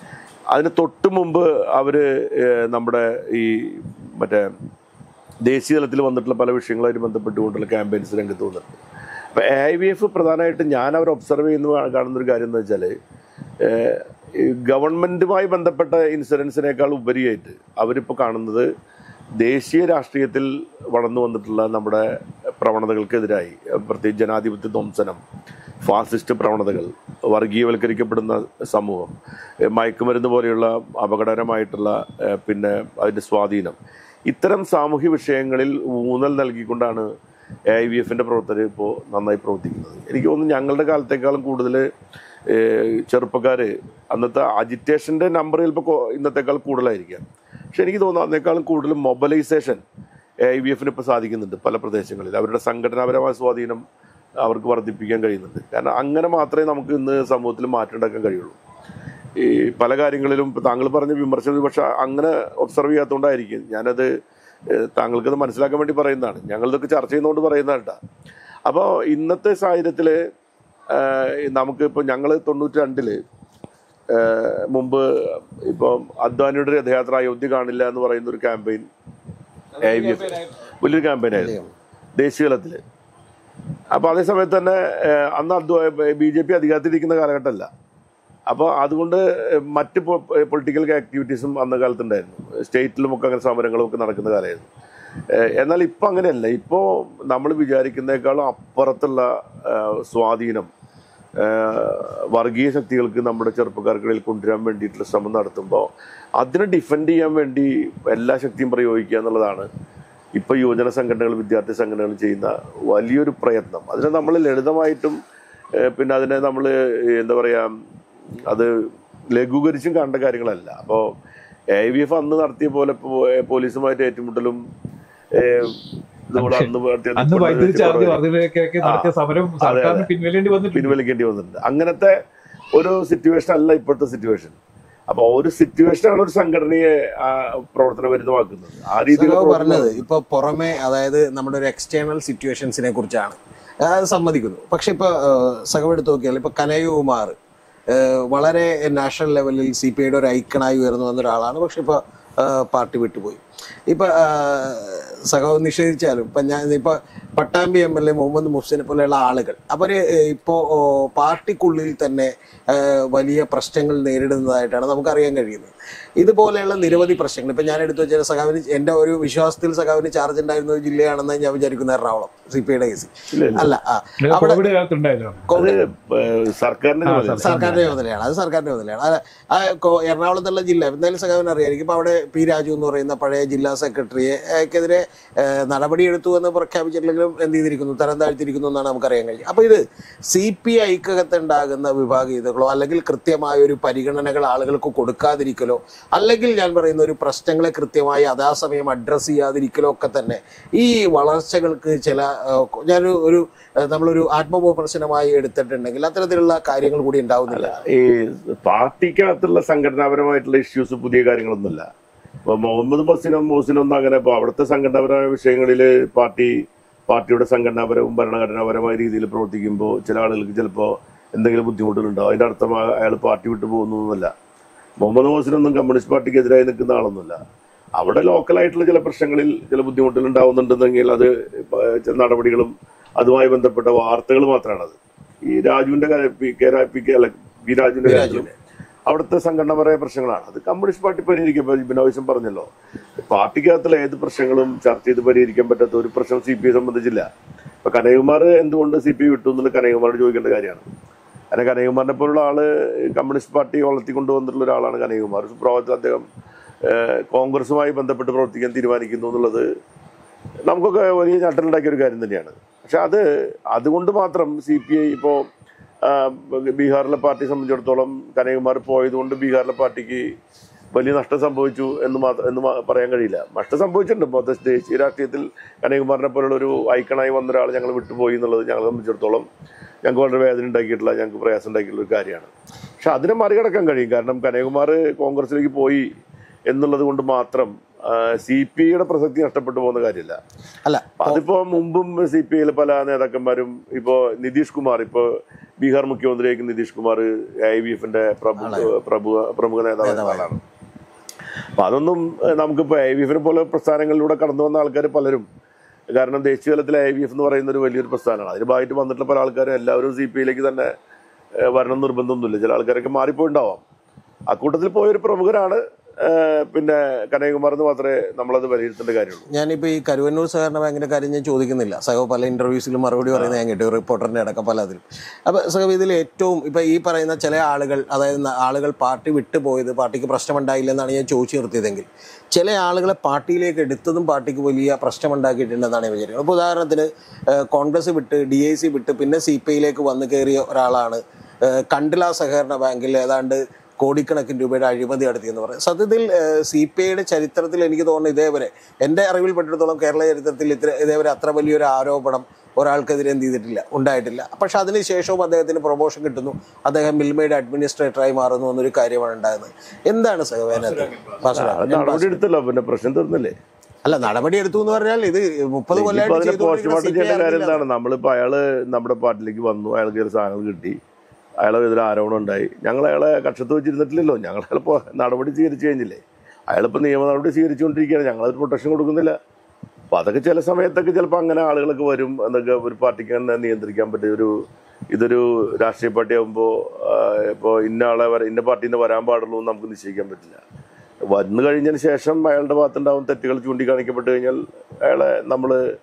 അതിന് തൊട്ട് മുമ്പ് അവർ നമ്മുടെ ഈ മറ്റേ ദേശീയ തലത്തിൽ വന്നിട്ടുള്ള പല വിഷയങ്ങളുമായിട്ട് ബന്ധപ്പെട്ടുകൊണ്ടുള്ള ക്യാമ്പയിൻസ് രംഗത്ത് വന്നിട്ടുണ്ട് അപ്പോൾ എ ഐ വി എഫ് പ്രധാനമായിട്ട് ഞാൻ അവർ ഒബ്സർവ് ചെയ്യുന്ന കാണുന്ന ഒരു കാര്യം എന്ന് വെച്ചാൽ ഗവൺമെൻറ്റുമായി ബന്ധപ്പെട്ട ഇൻസിഡൻസിനേക്കാൾ ഉപരിയായിട്ട് അവരിപ്പോൾ കാണുന്നത് ദേശീയ രാഷ്ട്രീയത്തിൽ വളർന്നു വന്നിട്ടുള്ള നമ്മുടെ പ്രവണതകൾക്കെതിരായി പ്രത്യേകിച്ച് ജനാധിപത്യ ധ്വംസനം ഫാസിസ്റ്റ് പ്രവണതകൾ വർഗീയവൽക്കരിക്കപ്പെടുന്ന സമൂഹം ഏഹ് മയക്കുമരുന്ന് പോലെയുള്ള അപകടകരമായിട്ടുള്ള ഏഹ് പിന്നെ അതിൻ്റെ സ്വാധീനം ഇത്തരം സാമൂഹ്യ വിഷയങ്ങളിൽ ഊന്നൽ നൽകിക്കൊണ്ടാണ് എ ഐ വി എഫിൻ്റെ പ്രവർത്തകർ ഇപ്പോൾ നന്നായി പ്രവർത്തിക്കുന്നത് എനിക്ക് തോന്നുന്നു ഞങ്ങളുടെ കാലത്തേക്കാളും കൂടുതൽ ചെറുപ്പക്കാർ അന്നത്തെ അജിറ്റേഷൻ്റെ നമ്പർ ചിലപ്പോൾ ഇന്നത്തേക്കാൾ കൂടുതലായിരിക്കാം പക്ഷെ എനിക്ക് തോന്നുന്നു അതിനേക്കാളും കൂടുതൽ മൊബിലൈസേഷൻ എ ഐ വി എഫിന് ഇപ്പോൾ സാധിക്കുന്നുണ്ട് പല പ്രദേശങ്ങളിൽ അവരുടെ സംഘടനാപരമായ സ്വാധീനം അവർക്ക് വർദ്ധിപ്പിക്കാൻ കഴിയുന്നുണ്ട് കാരണം അങ്ങനെ മാത്രമേ നമുക്ക് ഇന്ന് സമൂഹത്തിൽ മാറ്റം ഉണ്ടാക്കാൻ കഴിയുള്ളൂ ഈ പല കാര്യങ്ങളിലും ഇപ്പൊ താങ്കൾ പറഞ്ഞ വിമർശനം പക്ഷെ അങ്ങനെ ഒബ്സർവ് ചെയ്യാത്തതുകൊണ്ടായിരിക്കും ഞാനത് ഏഹ്, താങ്കൾക്കത് മനസ്സിലാക്കാൻ വേണ്ടി പറയുന്നതാണ് ഞങ്ങളിതൊക്കെ ചർച്ച ചെയ്യുന്നതുകൊണ്ട് പറയുന്നതാണ് കേട്ടോ അപ്പോൾ ഇന്നത്തെ സാഹചര്യത്തിൽ നമുക്ക് ഇപ്പോൾ ഞങ്ങൾ തൊണ്ണൂറ്റി രണ്ടില് ഏഹ്, മുമ്പ് ഇപ്പം അദ്വാനിയുടെ രഥയാത്ര അയോധ്യ കാണില്ല എന്ന് പറയുന്ന ഒരു ക്യാമ്പയിൻ ഐ വി എഫ് വലിയൊരു ക്യാമ്പയിൻ ആയിരുന്നു ദേശീയ തലത്തിൽ അപ്പോൾ അതേ സമയത്ത് തന്നെ ഏഹ്, അന്ന് അദ്വ ബി ജെ പി അധികാരത്തിലിരിക്കുന്ന കാലഘട്ടമല്ല അപ്പോൾ അതുകൊണ്ട് മറ്റ് പൊളിറ്റിക്കൽ ആക്ടിവിറ്റീസും അന്ന കാലത്തുണ്ടായിരുന്നു സ്റ്റേറ്റിലുമൊക്കെ അങ്ങനെ സമരങ്ങളും ഒക്കെ നടക്കുന്ന കാലമായിരുന്നു ഏഹ് എന്നാൽ ഇപ്പോൾ അങ്ങനെയല്ല ഇപ്പോൾ നമ്മൾ വിചാരിക്കുന്നേക്കാളും അപ്പുറത്തുള്ള ഏഹ് സ്വാധീനം ഏഹ് വർഗീയ ശക്തികൾക്ക് നമ്മുടെ ചെറുപ്പക്കാർക്കിടയിൽ കൊണ്ടുവരാൻ വേണ്ടിയിട്ടുള്ള ശ്രമം നടത്തുമ്പോൾ അതിനെ ഡിഫെൻഡ് ചെയ്യാൻ വേണ്ടി എല്ലാ ശക്തിയും പ്രയോഗിക്കുക എന്നുള്ളതാണ് ഇപ്പൊ യുവജന സംഘടനകൾ വിദ്യാർത്ഥി സംഘടനകൾ ചെയ്യുന്ന വലിയൊരു പ്രയത്നം അതിനെ നമ്മൾ ലളിതമായിട്ടും ഏഹ്, പിന്നെ അതിനെ നമ്മൾ എന്താ പറയാ അത് ലഘൂകരിച്ചും കാണേണ്ട കാര്യങ്ങളല്ല അപ്പോൾ എ വി എഫ് അന്ന് നടത്തിയ പോലെ പോ- പോലീസുമായിട്ട് ഏറ്റുമുട്ടലും ഏഹ്, ഇതുപോലെ അന്ന് നടത്തിയ അന്ന് വൈദ്യുതി ചാർജ് കുറവ് വർധനയ്ക്കൊക്കെ നടത്തിയ സമരം സർക്കാരിന് പിൻവലിയേണ്ടി വന്നിട്ടുണ്ട് പിൻവലിക്കേണ്ടി വന്നിട്ടുണ്ട് അങ്ങനത്തെ ഒരു സിറ്റുവേഷൻ അല്ല ഇപ്പോഴത്തെ സിറ്റുവേഷൻ അപ്പൊ ഒരു സിറ്റുവേഷനാണ് ഒരു സംഘടനയെ ആ, പ്രവർത്തനപരിതമാക്കുന്നത് ആ രീതിയിൽ സഖാവ് പറഞ്ഞത് ഇപ്പൊ പുറമെ അതായത് നമ്മുടെ ഒരു എക്സ്റ്റേണൽ സിറ്റുവേഷൻസിനെ കുറിച്ചാണ് അത് സമ്മതിക്കുന്നു പക്ഷെ ഇപ്പൊ സഖാവ് എടുത്ത് നോക്കിയാൽ ഇപ്പൊ കനയ്യകുമാർ വളരെ നാഷണൽ ലെവലിൽ സി പി ഐയുടെ ഒരു ഐക്കണായി ഉയർന്നു വന്ന ഒരാളാണ് പക്ഷെ ഇപ്പൊ ആ, പാർട്ടി വിട്ടുപോയി ഇപ്പൊ ആ, സഖാവ് നിഷേധിച്ചാലും ഇപ്പൊ ഞാൻ ഇപ്പൊ Pattambi M L A Muhammad മുഹ്സിനെ പോലെയുള്ള ആളുകൾ അവര് ഇപ്പോ ഓ, പാർട്ടിക്കുള്ളിൽ തന്നെ ആ, വലിയ പ്രശ്നങ്ങൾ നേരിടുന്നതായിട്ടാണ് നമുക്കറിയാൻ കഴിയുന്നത് ഇതുപോലെയുള്ള നിരവധി പ്രശ്നങ്ങൾ ഇപ്പൊ ഞാൻ എടുത്തു വെച്ചാൽ സഖാവിന് എന്റെ ഒരു വിശ്വാസത്തിൽ സഖാവിന് ചാർജ് ഉണ്ടായിരുന്ന ഒരു ജില്ലയാണെന്ന് ഞാൻ വിചാരിക്കുന്ന എറണാകുളം സി പി ഐയുടെ കേസ് അല്ല ആ അവിടെ കോവിഡ് കാലത്തുണ്ടായതാണ് അത് ഏഹ്, സർക്കാരിന്റെ ചുമതല. സർക്കാരിന്റെ ചുമതലയാണ് അത് സർക്കാരിന്റെ ചുമതലയാണ് അത് ആ കോ- എറണാകുളത്തുള്ള ജില്ല എന്തായാലും സഖാവിന് അറിയായിരിക്കും ഇപ്പൊ അവിടെ പി രാജു എന്ന് പറയുന്ന പഴയ ജില്ലാ സെക്രട്ടറിയെ ക്കെതിരെ നടപടിയെടുത്തു എന്ന് പ്രഖ്യാപിച്ചിട്ടില്ലെങ്കിലും എന്ത് ചെയ്തിരിക്കുന്നു തരം താഴ്ത്തിയിരിക്കുന്നു എന്നാണ് നമുക്കറിയാൻ കഴിയും അപ്പൊ ഇത് സി പി ഐക്കകത്തുണ്ടാകുന്ന വിഭാഗീയതകളോ അല്ലെങ്കിൽ കൃത്യമായ ഒരു പരിഗണനകൾ ആളുകൾക്ക് കൊടുക്കാതിരിക്കലോ അല്ലെങ്കിൽ ഞാൻ പറയുന്ന ഒരു പ്രശ്നങ്ങളെ കൃത്യമായി യഥാസമയം അഡ്രസ്സ് ചെയ്യാതിരിക്കലോ ഒക്കെ തന്നെ ഈ വളർച്ചകൾക്ക് ചില ആ, ഞാനൊരു ഒരു ആ, നമ്മളൊരു ആത്മവിമർശനമായി എടുത്തിട്ടുണ്ടെങ്കിൽ അത്തരത്തിലുള്ള കാര്യങ്ങൾ കൂടി ഉണ്ടാവുന്നില്ല ഈ പാർട്ടിക്കകത്തുള്ള സംഘടനാപരമായിട്ടുള്ള ഇഷ്യൂസ് പുതിയ കാര്യങ്ങളൊന്നുമല്ല ഇപ്പൊ മുഹമ്മദ് ബസിനും മോസിനും ഒന്നും അങ്ങനെ ഇപ്പൊ അവിടുത്തെ സംഘടനാപരമായ വിഷയങ്ങളിൽ പാർട്ടി പാർട്ടിയുടെ സംഘടനാപരവും ഭരണഘടനാപരമായ രീതിയിൽ പ്രവർത്തിക്കുമ്പോൾ ചില ആളുകൾക്ക് ചിലപ്പോൾ എന്തെങ്കിലും ബുദ്ധിമുട്ടുകളുണ്ടാവും അതിന്റെ അർത്ഥം ആ- അയാൾ പാർട്ടി വിട്ടു പോകുന്നൊന്നുമല്ല മുഹമ്മദ് മോസിനൊന്നും കമ്മ്യൂണിസ്റ്റ് പാർട്ടിക്ക് എതിരായി നിൽക്കുന്ന ആളൊന്നുമല്ല അവിടെ ലോക്കലായിട്ടുള്ള ചില പ്രശ്നങ്ങളിൽ ചില ബുദ്ധിമുട്ടുകൾ ഉണ്ടാവുന്നുണ്ടെന്നെങ്കിൽ അത് ഇപ്പൊ ചില നടപടികളും അതുമായി ബന്ധപ്പെട്ട വാർത്തകൾ മാത്രമാണത് ഈ രാജുവിന്റെ കാര്യം പി കെ രാ- പി കെ അല്ല പി രാജുവിന്റെ കാര്യം അവിടുത്തെ സംഘടനപരമായ പ്രശ്നങ്ങളാണ് അത് കമ്മ്യൂണിസ്റ്റ് പാർട്ടി പരിഹരിക്കും ഇപ്പൊ ബിനോവിശം പറഞ്ഞല്ലോ പാർട്ടിക്കകത്തുള്ള ഏത് പ്രശ്നങ്ങളും ചർച്ച ചെയ്ത് പരിഹരിക്കാൻ പറ്റാത്ത ഒരു പ്രശ്നം സി പി ഐ സംബന്ധിച്ചില്ല ഇപ്പൊ കനകുമാർ എന്തുകൊണ്ട് സി പി ഐ വിട്ടു എന്നുള്ളത് കനകുമാരോട് ചോദിക്കേണ്ട കാര്യമാണ് കാരണം കനകുമാറിനെ പോലുള്ള ആള് കമ്മ്യൂണിസ്റ്റ് പാർട്ടി വളർത്തിക്കൊണ്ടുവന്നിട്ടുള്ള ഒരാളാണ് കനകുമാർ സുപ്രഭാതത്തിൽ അദ്ദേഹം ഏഹ്, കോൺഗ്രസുമായി ബന്ധപ്പെട്ട് പ്രവർത്തിക്കാൻ തീരുമാനിക്കുന്നു എന്നുള്ളത് നമുക്കൊക്കെ വലിയ ഞട്ടലുണ്ടാക്കിയ ഒരു കാര്യം തന്നെയാണ് പക്ഷെ അത് അതുകൊണ്ട് മാത്രം സി പി ഐ ഇപ്പോൾ ബീഹാറിലെ പാർട്ടിയെ സംബന്ധിച്ചിടത്തോളം കനകുമാർ പോയതുകൊണ്ട് ബീഹാറിലെ പാർട്ടിക്ക് വലിയ നഷ്ടം സംഭവിച്ചു എന്ന് മാത്രം എന്ന് മാ- പറയാൻ കഴിയില്ല നഷ്ടം സംഭവിച്ചിട്ടുണ്ട് മൊത്തം ദേശീയ രാഷ്ട്രീയത്തിൽ കനകുമാറിനെ പോലുള്ള ഒരു ഐക്കണായി വന്ന ഒരാൾ ഞങ്ങൾ വിട്ടുപോയി എന്നുള്ളത് ഞങ്ങളെ സംബന്ധിച്ചിടത്തോളം ഞങ്ങൾക്ക് വളരെ വേദന ഉണ്ടാക്കിയിട്ടുള്ള ഞങ്ങൾക്ക് പ്രയാസം ഉണ്ടാക്കിയിട്ടുള്ള ഒരു കാര്യമാണ് പക്ഷെ അതിനെ മറികടക്കാൻ കഴിയും കാരണം കനകുമാർ കോൺഗ്രസിലേക്ക് പോയി എന്നുള്ളത് കൊണ്ട് മാത്രം സി പി ഐയുടെ പ്രസക്തി നഷ്ടപ്പെട്ടു പോകുന്ന കാര്യമില്ല അല്ല അതിപ്പോ മുമ്പും സി പി ഐയിലെ പല നേതാക്കന്മാരും ഇപ്പോ നിതീഷ് കുമാർ ഇപ്പോ ബീഹാർ മുഖ്യമന്ത്രിയായിരിക്കും നിതീഷ് കുമാർ ഐ വി എഫിന്റെ പ്രഭു പ്രഭു പ്രമുഖ നേതാവ് ആളാണ് അപ്പൊ അതൊന്നും ഏഹ്, നമുക്കിപ്പോ ഐ വി എഫിനെ പോലെ പ്രസ്ഥാനങ്ങളിലൂടെ കടന്നു വന്ന ആൾക്കാർ പലരും കാരണം ദേശീയ തലത്തിലെ ഐ വി എഫ് എന്ന് പറയുന്ന ഒരു വലിയൊരു പ്രസ്ഥാനമാണ് അതിന് ഭാഗമായിട്ട് വന്നിട്ടുള്ള പല ആൾക്കാരും എല്ലാവരും സി പി ഐയിലേക്ക് തന്നെ ഏഹ്, വരണം എന്ന് നിർബന്ധമൊന്നുമില്ല ചില ആൾക്കാരൊക്കെ മാറിപ്പോയിണ്ടാവാം അക്കൂട്ടത്തിൽ പോയൊരു പ്രമുഖരാണ് ഏഹ്, പിന്നെ കനകകുമാർ എന്ന് മാത്രമേ നമ്മളത് വിലയിരുത്തേണ്ട കാര്യമുള്ളൂ ഞാനിപ്പോ ഈ കരുവന്നൂർ സഹകരണ ബാങ്കിന്റെ കാര്യം ഞാൻ ചോദിക്കുന്നില്ല സഹോ പല ഇന്റർവ്യൂസിലും മറുപടി പറയുന്നത് ഞാൻ കേട്ടു റിപ്പോർട്ടറിന്റെ അടക്കം പലതിലും അപ്പൊ സഹോ ഇതിൽ ഏറ്റവും ഇപ്പൊ ഈ പറയുന്ന ചില ആളുകൾ അതായത് ന- ആളുകൾ പാർട്ടി വിട്ടുപോയത് പാർട്ടിക്ക് പ്രശ്നമുണ്ടായില്ലെന്നാണ് ഞാൻ ചോദിച്ചു നിർത്തിയതെങ്കിൽ ചില ആളുകളെ പാർട്ടിയിലേക്ക് എടുത്തതും പാർട്ടിക്ക് വലിയ പ്രശ്നമുണ്ടാക്കിയിട്ടുണ്ടെന്നാണ് ഞാൻ വിചാരിക്കുന്നത് അപ്പോൾ ഉദാഹരണത്തിന് ഏഹ്, കോൺഗ്രസ് വിട്ട് ഡി ഐ സി വിട്ട് പിന്നെ സി പി ഐയിലേക്ക് വന്നു കയറിയ ഒരാളാണ് ഏഹ്, കണ്ടില സഹകരണ ബാങ്കിൽ ഏതാണ്ട് കോടിക്കണക്കിന് രൂപയുടെ അഴിമതി നടത്തിയെന്ന് പറയും സത്യത്തിൽ സി പി ഐയുടെ ചരിത്രത്തിൽ എനിക്ക് തോന്നുന്നു ഇതേവരെ എൻ്റെ അറിവിൽപ്പെട്ടിടത്തോളം കേരള ചരിത്രത്തിൽ ഇത്ര ഇതേവരെ അത്ര വലിയൊരു ആരോപണം ഒരാൾക്കെതിരെ എന്ത് ചെയ്തിട്ടില്ല ഉണ്ടായിട്ടില്ല പക്ഷെ അതിനുശേഷവും അദ്ദേഹത്തിന് പ്രൊമോഷൻ കിട്ടുന്നു അദ്ദേഹം മിൽമയുടെ അഡ്മിനിസ്ട്രേറ്ററായി മാറുന്നു എന്നൊരു കാര്യമാണ് ഉണ്ടാകുന്നത് എന്താണ് സഹവേനത്ത് അത് നടപടി എടുത്തല്ലോ പിന്നെ പ്രശ്നം തീർന്നില്ലേ അല്ല നടപടി എടുത്തു എന്ന് പറഞ്ഞാൽ ഇത് മുപ്പത് ഇപ്പൊ കൊല്ലമായിട്ട് അതിനെ ചെയ്തുകൊണ്ടിരിക്കുന്ന പോസ്റ്റ്മോർട്ടം CPI ചെയ്യേണ്ട കാര്യം അറിഞ്ഞില്ല. എന്താണ് നമ്മളിപ്പോ അയാള് നമ്മുടെ പാർട്ടിലേക്ക് വന്നു അയാൾക്ക് ഒരു സാധനങ്ങൾ കിട്ടി അയാളെ എതിരെ ആരോപണം ഉണ്ടായി ഞങ്ങൾ അയാളെ കക്ഷത്ത് വെച്ചിരുന്നിട്ടില്ലല്ലോ ഞങ്ങൾ അയാളിപ്പോ നടപടി സ്വീകരിച്ചു കഴിഞ്ഞില്ലേ അയാളിപ്പോ നിയമ നടപടി സ്വീകരിച്ചുകൊണ്ടിരിക്കുകയാണ് ഞങ്ങളത് പ്രൊട്ടക്ഷൻ കൊടുക്കുന്നില്ല അപ്പൊ അതൊക്കെ ചില സമയത്തൊക്കെ ചിലപ്പോൾ അങ്ങനെ ആളുകളൊക്കെ വരും എന്നൊക്കെ ഒരു പാർട്ടിക്ക് തന്നെ നിയന്ത്രിക്കാൻ പറ്റിയ ഒരു ഇതൊരു രാഷ്ട്രീയ പാർട്ടി ആകുമ്പോൾ ഇപ്പോൾ ഇന്ന ആളെ വര ഇന്ന പാർട്ടിയിൽ നിന്ന് വരാൻ പാടുള്ളൂ എന്ന് നമുക്ക് നിശ്ചയിക്കാൻ പറ്റില്ല വന്നു കഴിഞ്ഞതിന് ശേഷം അയാളുടെ ഭാഗത്തുണ്ടാവും തെറ്റുകൾ ചൂണ്ടിക്കാണിക്കപ്പെട്ട് കഴിഞ്ഞാൽ അയാളെ നമ്മൾ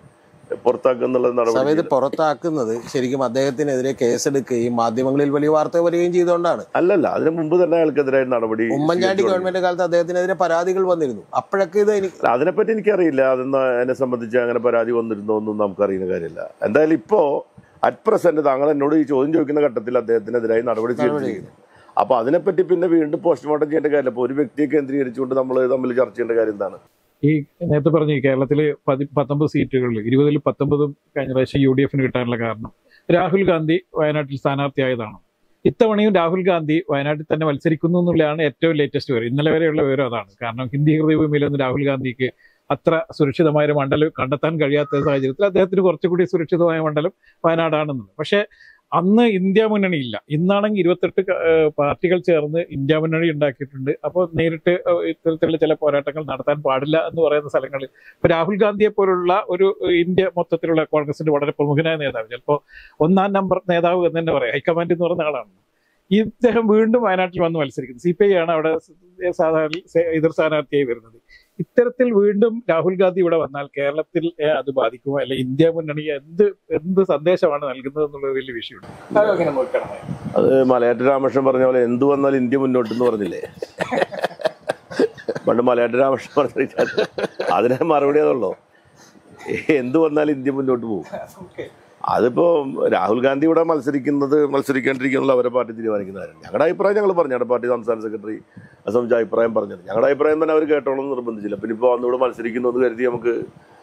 പുറത്താക്കുക എന്നുള്ള നടപടി സമയത്ത് പുറത്താക്കുന്നത് ശരിക്കും അദ്ദേഹത്തിനെതിരെ കേസെടുക്കുകയും മാധ്യമങ്ങളിൽ വലിയ വാർത്ത വരികയും ചെയ്തുകൊണ്ടാണ് അല്ലല്ല അതിന് മുമ്പ് തന്നെ അയാൾക്കെതിരായ നടപടി ഉമ്മൻചാണ്ടി സ്വീകരിച്ചു തുടങ്ങി. ഗവൺമെന്റ് കാലത്ത് അദ്ദേഹത്തിനെതിരെ പരാതികൾ വന്നിരുന്നു അപ്പോഴൊക്കെ ഇത് എനിക്ക് അല്ല, അതിനെപ്പറ്റി എനിക്കറിയില്ല അതെന്ന് എന്നെ സംബന്ധിച്ച് അങ്ങനെ പരാതി വന്നിരുന്നോ ഒന്നും നമുക്കറിയുന്ന കാര്യമില്ല എന്തായാലും ഇപ്പോ അറ്റ് പ്രസന്റ് താങ്കൾ എന്നോട് ഈ ചോദ്യം ചോദിക്കുന്ന ഘട്ടത്തിൽ അദ്ദേഹത്തിനെതിരായി നടപടി സ്വീകരിച്ചിരിക്കുന്നു അപ്പൊ അതിനെപ്പറ്റി പിന്നെ വീണ്ടും പോസ്റ്റ്മോർട്ടം ചെയ്യേണ്ട കാര്യമില്ല ഇപ്പൊ ഒരു വ്യക്തിയെ കേന്ദ്രീകരിച്ചുകൊണ്ട് നമ്മൾ തമ്മിൽ ചർച്ച ചെയ്യേണ്ട കാര്യം എന്താണ് ഈ നേരത്തെ പറഞ്ഞു ഈ കേരളത്തില് പതി പത്തൊമ്പത് സീറ്റുകളിൽ ഇരുപതിൽ പത്തൊമ്പതും കഴിഞ്ഞ പ്രാവശ്യം യു ഡി എഫിന് കിട്ടാനുള്ള കാരണം രാഹുൽ ഗാന്ധി വയനാട്ടിൽ സ്ഥാനാർത്ഥിയായതാണ് ഇത്തവണയും രാഹുൽ ഗാന്ധി വയനാട്ടിൽ തന്നെ മത്സരിക്കുന്നു എന്നുള്ളതാണ് ഏറ്റവും ലേറ്റസ്റ്റ് വിവരം ഇന്നലെ വരെയുള്ള വിവരം അതാണ് കാരണം ഹിന്ദി ഹൃദയഭൂമിയിലൊന്നും രാഹുൽ ഗാന്ധിക്ക് അത്ര സുരക്ഷിതമായ ഒരു മണ്ഡലം കണ്ടെത്താൻ കഴിയാത്ത സാഹചര്യത്തിൽ അദ്ദേഹത്തിന് കുറച്ചുകൂടി സുരക്ഷിതമായ മണ്ഡലം വയനാടാണെന്നുള്ളത് പക്ഷേ അന്ന് ഇന്ത്യ മുന്നണി ഇല്ല ഇന്നാണെങ്കിൽ ഇരുപത്തെട്ട് ക- ഏഹ് പാർട്ടികൾ ചേർന്ന് ഇന്ത്യ മുന്നണി ഉണ്ടാക്കിയിട്ടുണ്ട് അപ്പോൾ നേരിട്ട് ഏഹ് ഇത്തരത്തിലുള്ള ചില പോരാട്ടങ്ങൾ നടത്താൻ പാടില്ല എന്ന് പറയുന്ന സ്ഥലങ്ങളിൽ ഇപ്പൊ രാഹുൽ ഗാന്ധിയെ പോലുള്ള ഒരു ഇന്ത്യ മൊത്തത്തിലുള്ള കോൺഗ്രസിന്റെ വളരെ പ്രമുഖനായ നേതാവ് ചിലപ്പോൾ ഒന്നാം നമ്പർ നേതാവ് എന്ന് തന്നെ പറയാം ഹൈക്കമാൻഡ് എന്ന് പറയുന്ന ആളാണ് ഇദ്ദേഹം വീണ്ടും വയനാട്ടിൽ വന്ന് മത്സരിക്കുന്നത് സി പി ഐ ആണ് അവിടെ സാധാരണ എതിർ സ്ഥാനാർത്ഥിയായി വരുന്നത് ഇത്തരത്തിൽ വീണ്ടും രാഹുൽ ഗാന്ധി ഇവിടെ വന്നാൽ കേരളത്തിൽ ഏഹ്, അത് ബാധിക്കുമോ അല്ലെ ഇന്ത്യ മുന്നണി എന്ത് എന്ത് സന്ദേശമാണ് നൽകുന്നത് എന്നുള്ള വലിയ വിഷയമുണ്ട് അതെങ്ങനെ നോക്കണം അത് മലയാറ്റ രാമകൃഷ്ണൻ പറഞ്ഞ പോലെ എന്ത് വന്നാലും ഇന്ത്യ മുന്നോട്ട് എന്ന് പറഞ്ഞില്ലേ പണ്ട് മലയാറ്റ രാമകൃഷ്ണൻ പറഞ്ഞാൽ അതിനെ മറുപടി അതുള്ളൂ എന്ത് വന്നാലും ഇന്ത്യ മുന്നോട്ട് പോകും അതിപ്പോ രാഹുൽ ഗാന്ധി ഇവിടെ മത്സരിക്കുന്നത് മത്സരിക്കാണ്ടിരിക്കുന്നത് അവരെ പാർട്ടി തീരുമാനിക്കുന്ന കാര്യം ഞങ്ങളുടെ അഭിപ്രായം ഞങ്ങൾ പറഞ്ഞു ഞങ്ങളുടെ പാർട്ടി സംസ്ഥാന സെക്രട്ടറി സംബന്ധിച്ച അഭിപ്രായം പറഞ്ഞത് ഞങ്ങളുടെ അഭിപ്രായം തന്നെ അവർ കേട്ടോളം എന്ന് നിർബന്ധിച്ചില്ല പിന്നെ ഇപ്പോൾ അന്നിവിടെ മത്സരിക്കുന്നു എന്ന് കരുതി നമുക്ക്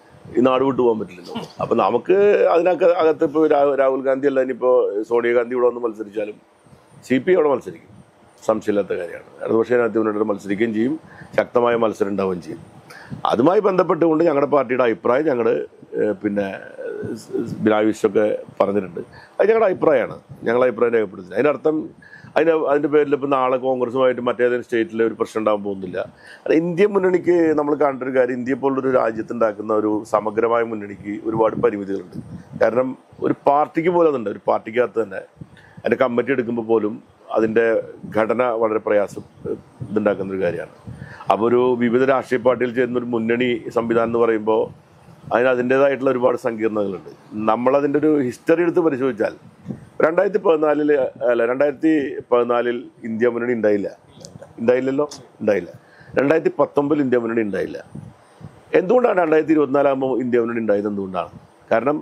ഈ നാട് വിട്ടു പോകാൻ പറ്റില്ലല്ലോ അപ്പൊ നമുക്ക് അതിനൊക്കെ അകത്ത് ഇപ്പോൾ രാഹുൽ ഗാന്ധി അല്ല ഇനിയിപ്പോ സോണിയാഗാന്ധി ഇവിടെ വന്ന് മത്സരിച്ചാലും സി പി അവിടെ മത്സരിക്കും സംശയമില്ലാത്ത കാര്യമാണ് ഇടതുപക്ഷ ജനാധിപത്യ മുന്നോട്ട് മത്സരിക്കുകയും ചെയ്യും ശക്തമായ മത്സരം ഉണ്ടാവുകയും ചെയ്യും അതുമായി ബന്ധപ്പെട്ടുകൊണ്ട് ഞങ്ങളുടെ പാർട്ടിയുടെ അഭിപ്രായം ഞങ്ങൾ പിന്നെ ബിനാവിഷൊക്കെ പറഞ്ഞിട്ടുണ്ട് അത് ഞങ്ങളുടെ അഭിപ്രായമാണ് ഞങ്ങളുടെ അഭിപ്രായം രേഖപ്പെടുത്തുന്നത് അതിനർത്ഥം അതിന് അതിൻ്റെ പേരിൽ ഇപ്പം നാളെ കോൺഗ്രസുമായിട്ട് മറ്റേതെങ്കിലും സ്റ്റേറ്റിൽ ഒരു പ്രശ്നം ഉണ്ടാകാൻ പോകുന്നില്ല അത് ഇന്ത്യ മുന്നണിക്ക് നമ്മൾ കാണേണ്ട ഒരു കാര്യം ഇന്ത്യ പോലുള്ളൊരു രാജ്യത്തുണ്ടാക്കുന്ന ഒരു സമഗ്രമായ മുന്നണിക്ക് ഒരുപാട് പരിമിതികളുണ്ട് കാരണം ഒരു പാർട്ടിക്ക് പോലെ അതുണ്ട് ഒരു പാർട്ടിക്കകത്ത് തന്നെ അതിൻ്റെ കമ്മിറ്റി എടുക്കുമ്പോൾ പോലും അതിൻ്റെ ഘടന വളരെ പ്രയാസം ഏഹ്, ഇതുണ്ടാക്കുന്ന ഒരു കാര്യമാണ് അപ്പോൾ ഒരു വിവിധ രാഷ്ട്രീയ പാർട്ടിയിൽ ചേരുന്ന ഒരു മുന്നണി സംവിധാനം എന്ന് പറയുമ്പോൾ അതിന് അതിൻ്റെതായിട്ടുള്ള ഒരുപാട് സങ്കീർണതകളുണ്ട് നമ്മളതിൻ്റെ ഒരു ഹിസ്റ്ററി എടുത്ത് പരിശോധിച്ചാൽ രണ്ടായിരത്തി പതിനാലില് അല്ല രണ്ടായിരത്തി പതിനാലിൽ ഇന്ത്യ മുന്നണി ഉണ്ടായില്ല ഉണ്ടായില്ലല്ലോ ഉണ്ടായില്ല രണ്ടായിരത്തി പത്തൊമ്പതിൽ ഇന്ത്യ മുന്നണി ഉണ്ടായില്ല എന്തുകൊണ്ടാണ് രണ്ടായിരത്തി ഇരുപത്തിനാലാകുമ്പോൾ ഇന്ത്യ മുന്നണി ഉണ്ടായത് എന്തുകൊണ്ടാണ് കാരണം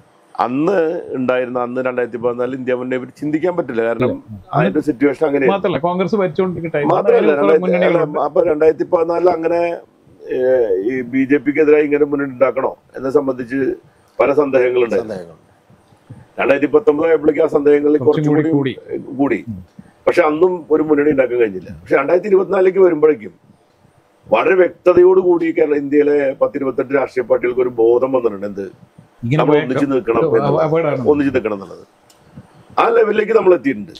അന്ന് ഉണ്ടായിരുന്ന അന്ന് രണ്ടായിരത്തി പതിനാലിൽ ഇന്ത്യ മുന്നണിയെ പറ്റി ചിന്തിക്കാൻ പറ്റില്ല കാരണം അതിന്റെ സിറ്റുവേഷൻ അങ്ങനെയാണ് മാത്രമല്ല കോൺഗ്രസ് ഭരിച്ചുകൊണ്ടിരിക്കുന്ന ടൈം മാത്രമല്ല രണ്ടായിരത്തി മുന്നണികളുണ്ട് അല്ല, അപ്പൊ രണ്ടായിരത്തി പതിനാലിൽ അങ്ങനെ ഏഹ്, ഈ ബി ജെ പിക്ക് എതിരായി ഇങ്ങനെ മുന്നണി ഉണ്ടാക്കണോ എന്നെ സംബന്ധിച്ച് പല സന്ദേഹങ്ങളുണ്ടായിരുന്നു സന്ദേഹങ്ങൾ രണ്ടായിരത്തി പത്തൊമ്പത് ആയപ്പോഴേക്കും ആ സന്ദേഹങ്ങളിൽ കുറച്ചും കുറച്ചും കൂടി കൂടി കൂടി കൂടി പക്ഷെ അന്നും ഒരു മുന്നണി ഉണ്ടാക്കാൻ കഴിഞ്ഞില്ല പക്ഷെ രണ്ടായിരത്തി ഇരുപത്തിനാലിലേക്ക് വരുമ്പോഴേക്കും വളരെ വ്യക്തതയോടുകൂടി കേരള ഇന്ത്യയിലെ പത്തിരുപത്തെട്ട് രാഷ്ട്രീയ പാർട്ടികൾക്ക് ഒരു ബോധം വന്നിട്ടുണ്ട് എന്ത് ഇങ്ങനെ നമ്മൾ പോയ ഒന്നിച്ച് നിൽക്കണം എന്നുള്ളത്. അപകടമാണ് ഒന്നിച്ച് നിൽക്കണം എന്നുള്ളത് ആ ലെവലിലേക്ക് നമ്മൾ എത്തിയിട്ടുണ്ട്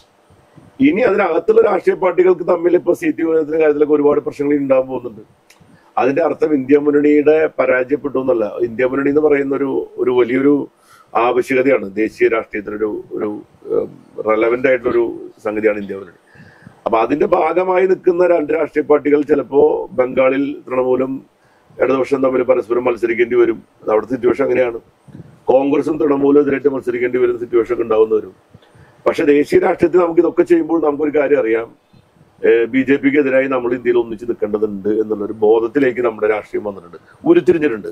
ഇനി അതിനകത്തുള്ള രാഷ്ട്രീയ പാർട്ടികൾക്ക് തമ്മിൽ ഇപ്പൊ സീറ്റ് വിഭജനത്തിന്റെ കാര്യത്തിലൊക്കെ ഒരുപാട് പ്രശ്നങ്ങൾ ഇനി ഉണ്ടാകാൻ പോകുന്നുണ്ട് അതിന്റെ അർത്ഥം ഇന്ത്യ മുന്നണിയുടെ പരാജയപ്പെട്ടു എന്നല്ല ഇന്ത്യ മുന്നണി എന്ന് പറയുന്ന ഒരു ഒരു വലിയൊരു ആവശ്യകതയാണ് ദേശീയ രാഷ്ട്രീയത്തിനൊരു ഒരു റെലവെന്റ് ആയിട്ടൊരു സംഗതിയാണ് ഇന്ത്യ മുന്നണി അപ്പൊ അതിന്റെ ഭാഗമായി നിൽക്കുന്ന രണ്ട് രാഷ്ട്രീയ പാർട്ടികൾ ചിലപ്പോ ബംഗാളിൽ തൃണമൂലും ഇടതുപക്ഷം തമ്മിൽ പരസ്പരം മത്സരിക്കേണ്ടി വരും അത് അവിടുത്തെ സിറ്റുവേഷൻ അങ്ങനെയാണ് കോൺഗ്രസും തൃണമൂലും എതിരായിട്ട് മത്സരിക്കേണ്ടി വരുന്ന സിറ്റുവേഷൻ ഒക്കെ ഉണ്ടാവുന്ന വരും പക്ഷെ ദേശീയ രാഷ്ട്രീയത്തിൽ നമുക്ക് ഇതൊക്കെ ചെയ്യുമ്പോൾ നമുക്കൊരു കാര്യം അറിയാം ബി ജെ പിക്ക് എതിരായി നമ്മൾ ഇന്ത്യയിൽ ഒന്നിച്ച് നിൽക്കേണ്ടതുണ്ട് എന്നുള്ളൊരു ബോധത്തിലേക്ക് നമ്മുടെ രാഷ്ട്രീയം വന്നിട്ടുണ്ട് ഉരുത്തിരിഞ്ഞിട്ടുണ്ട്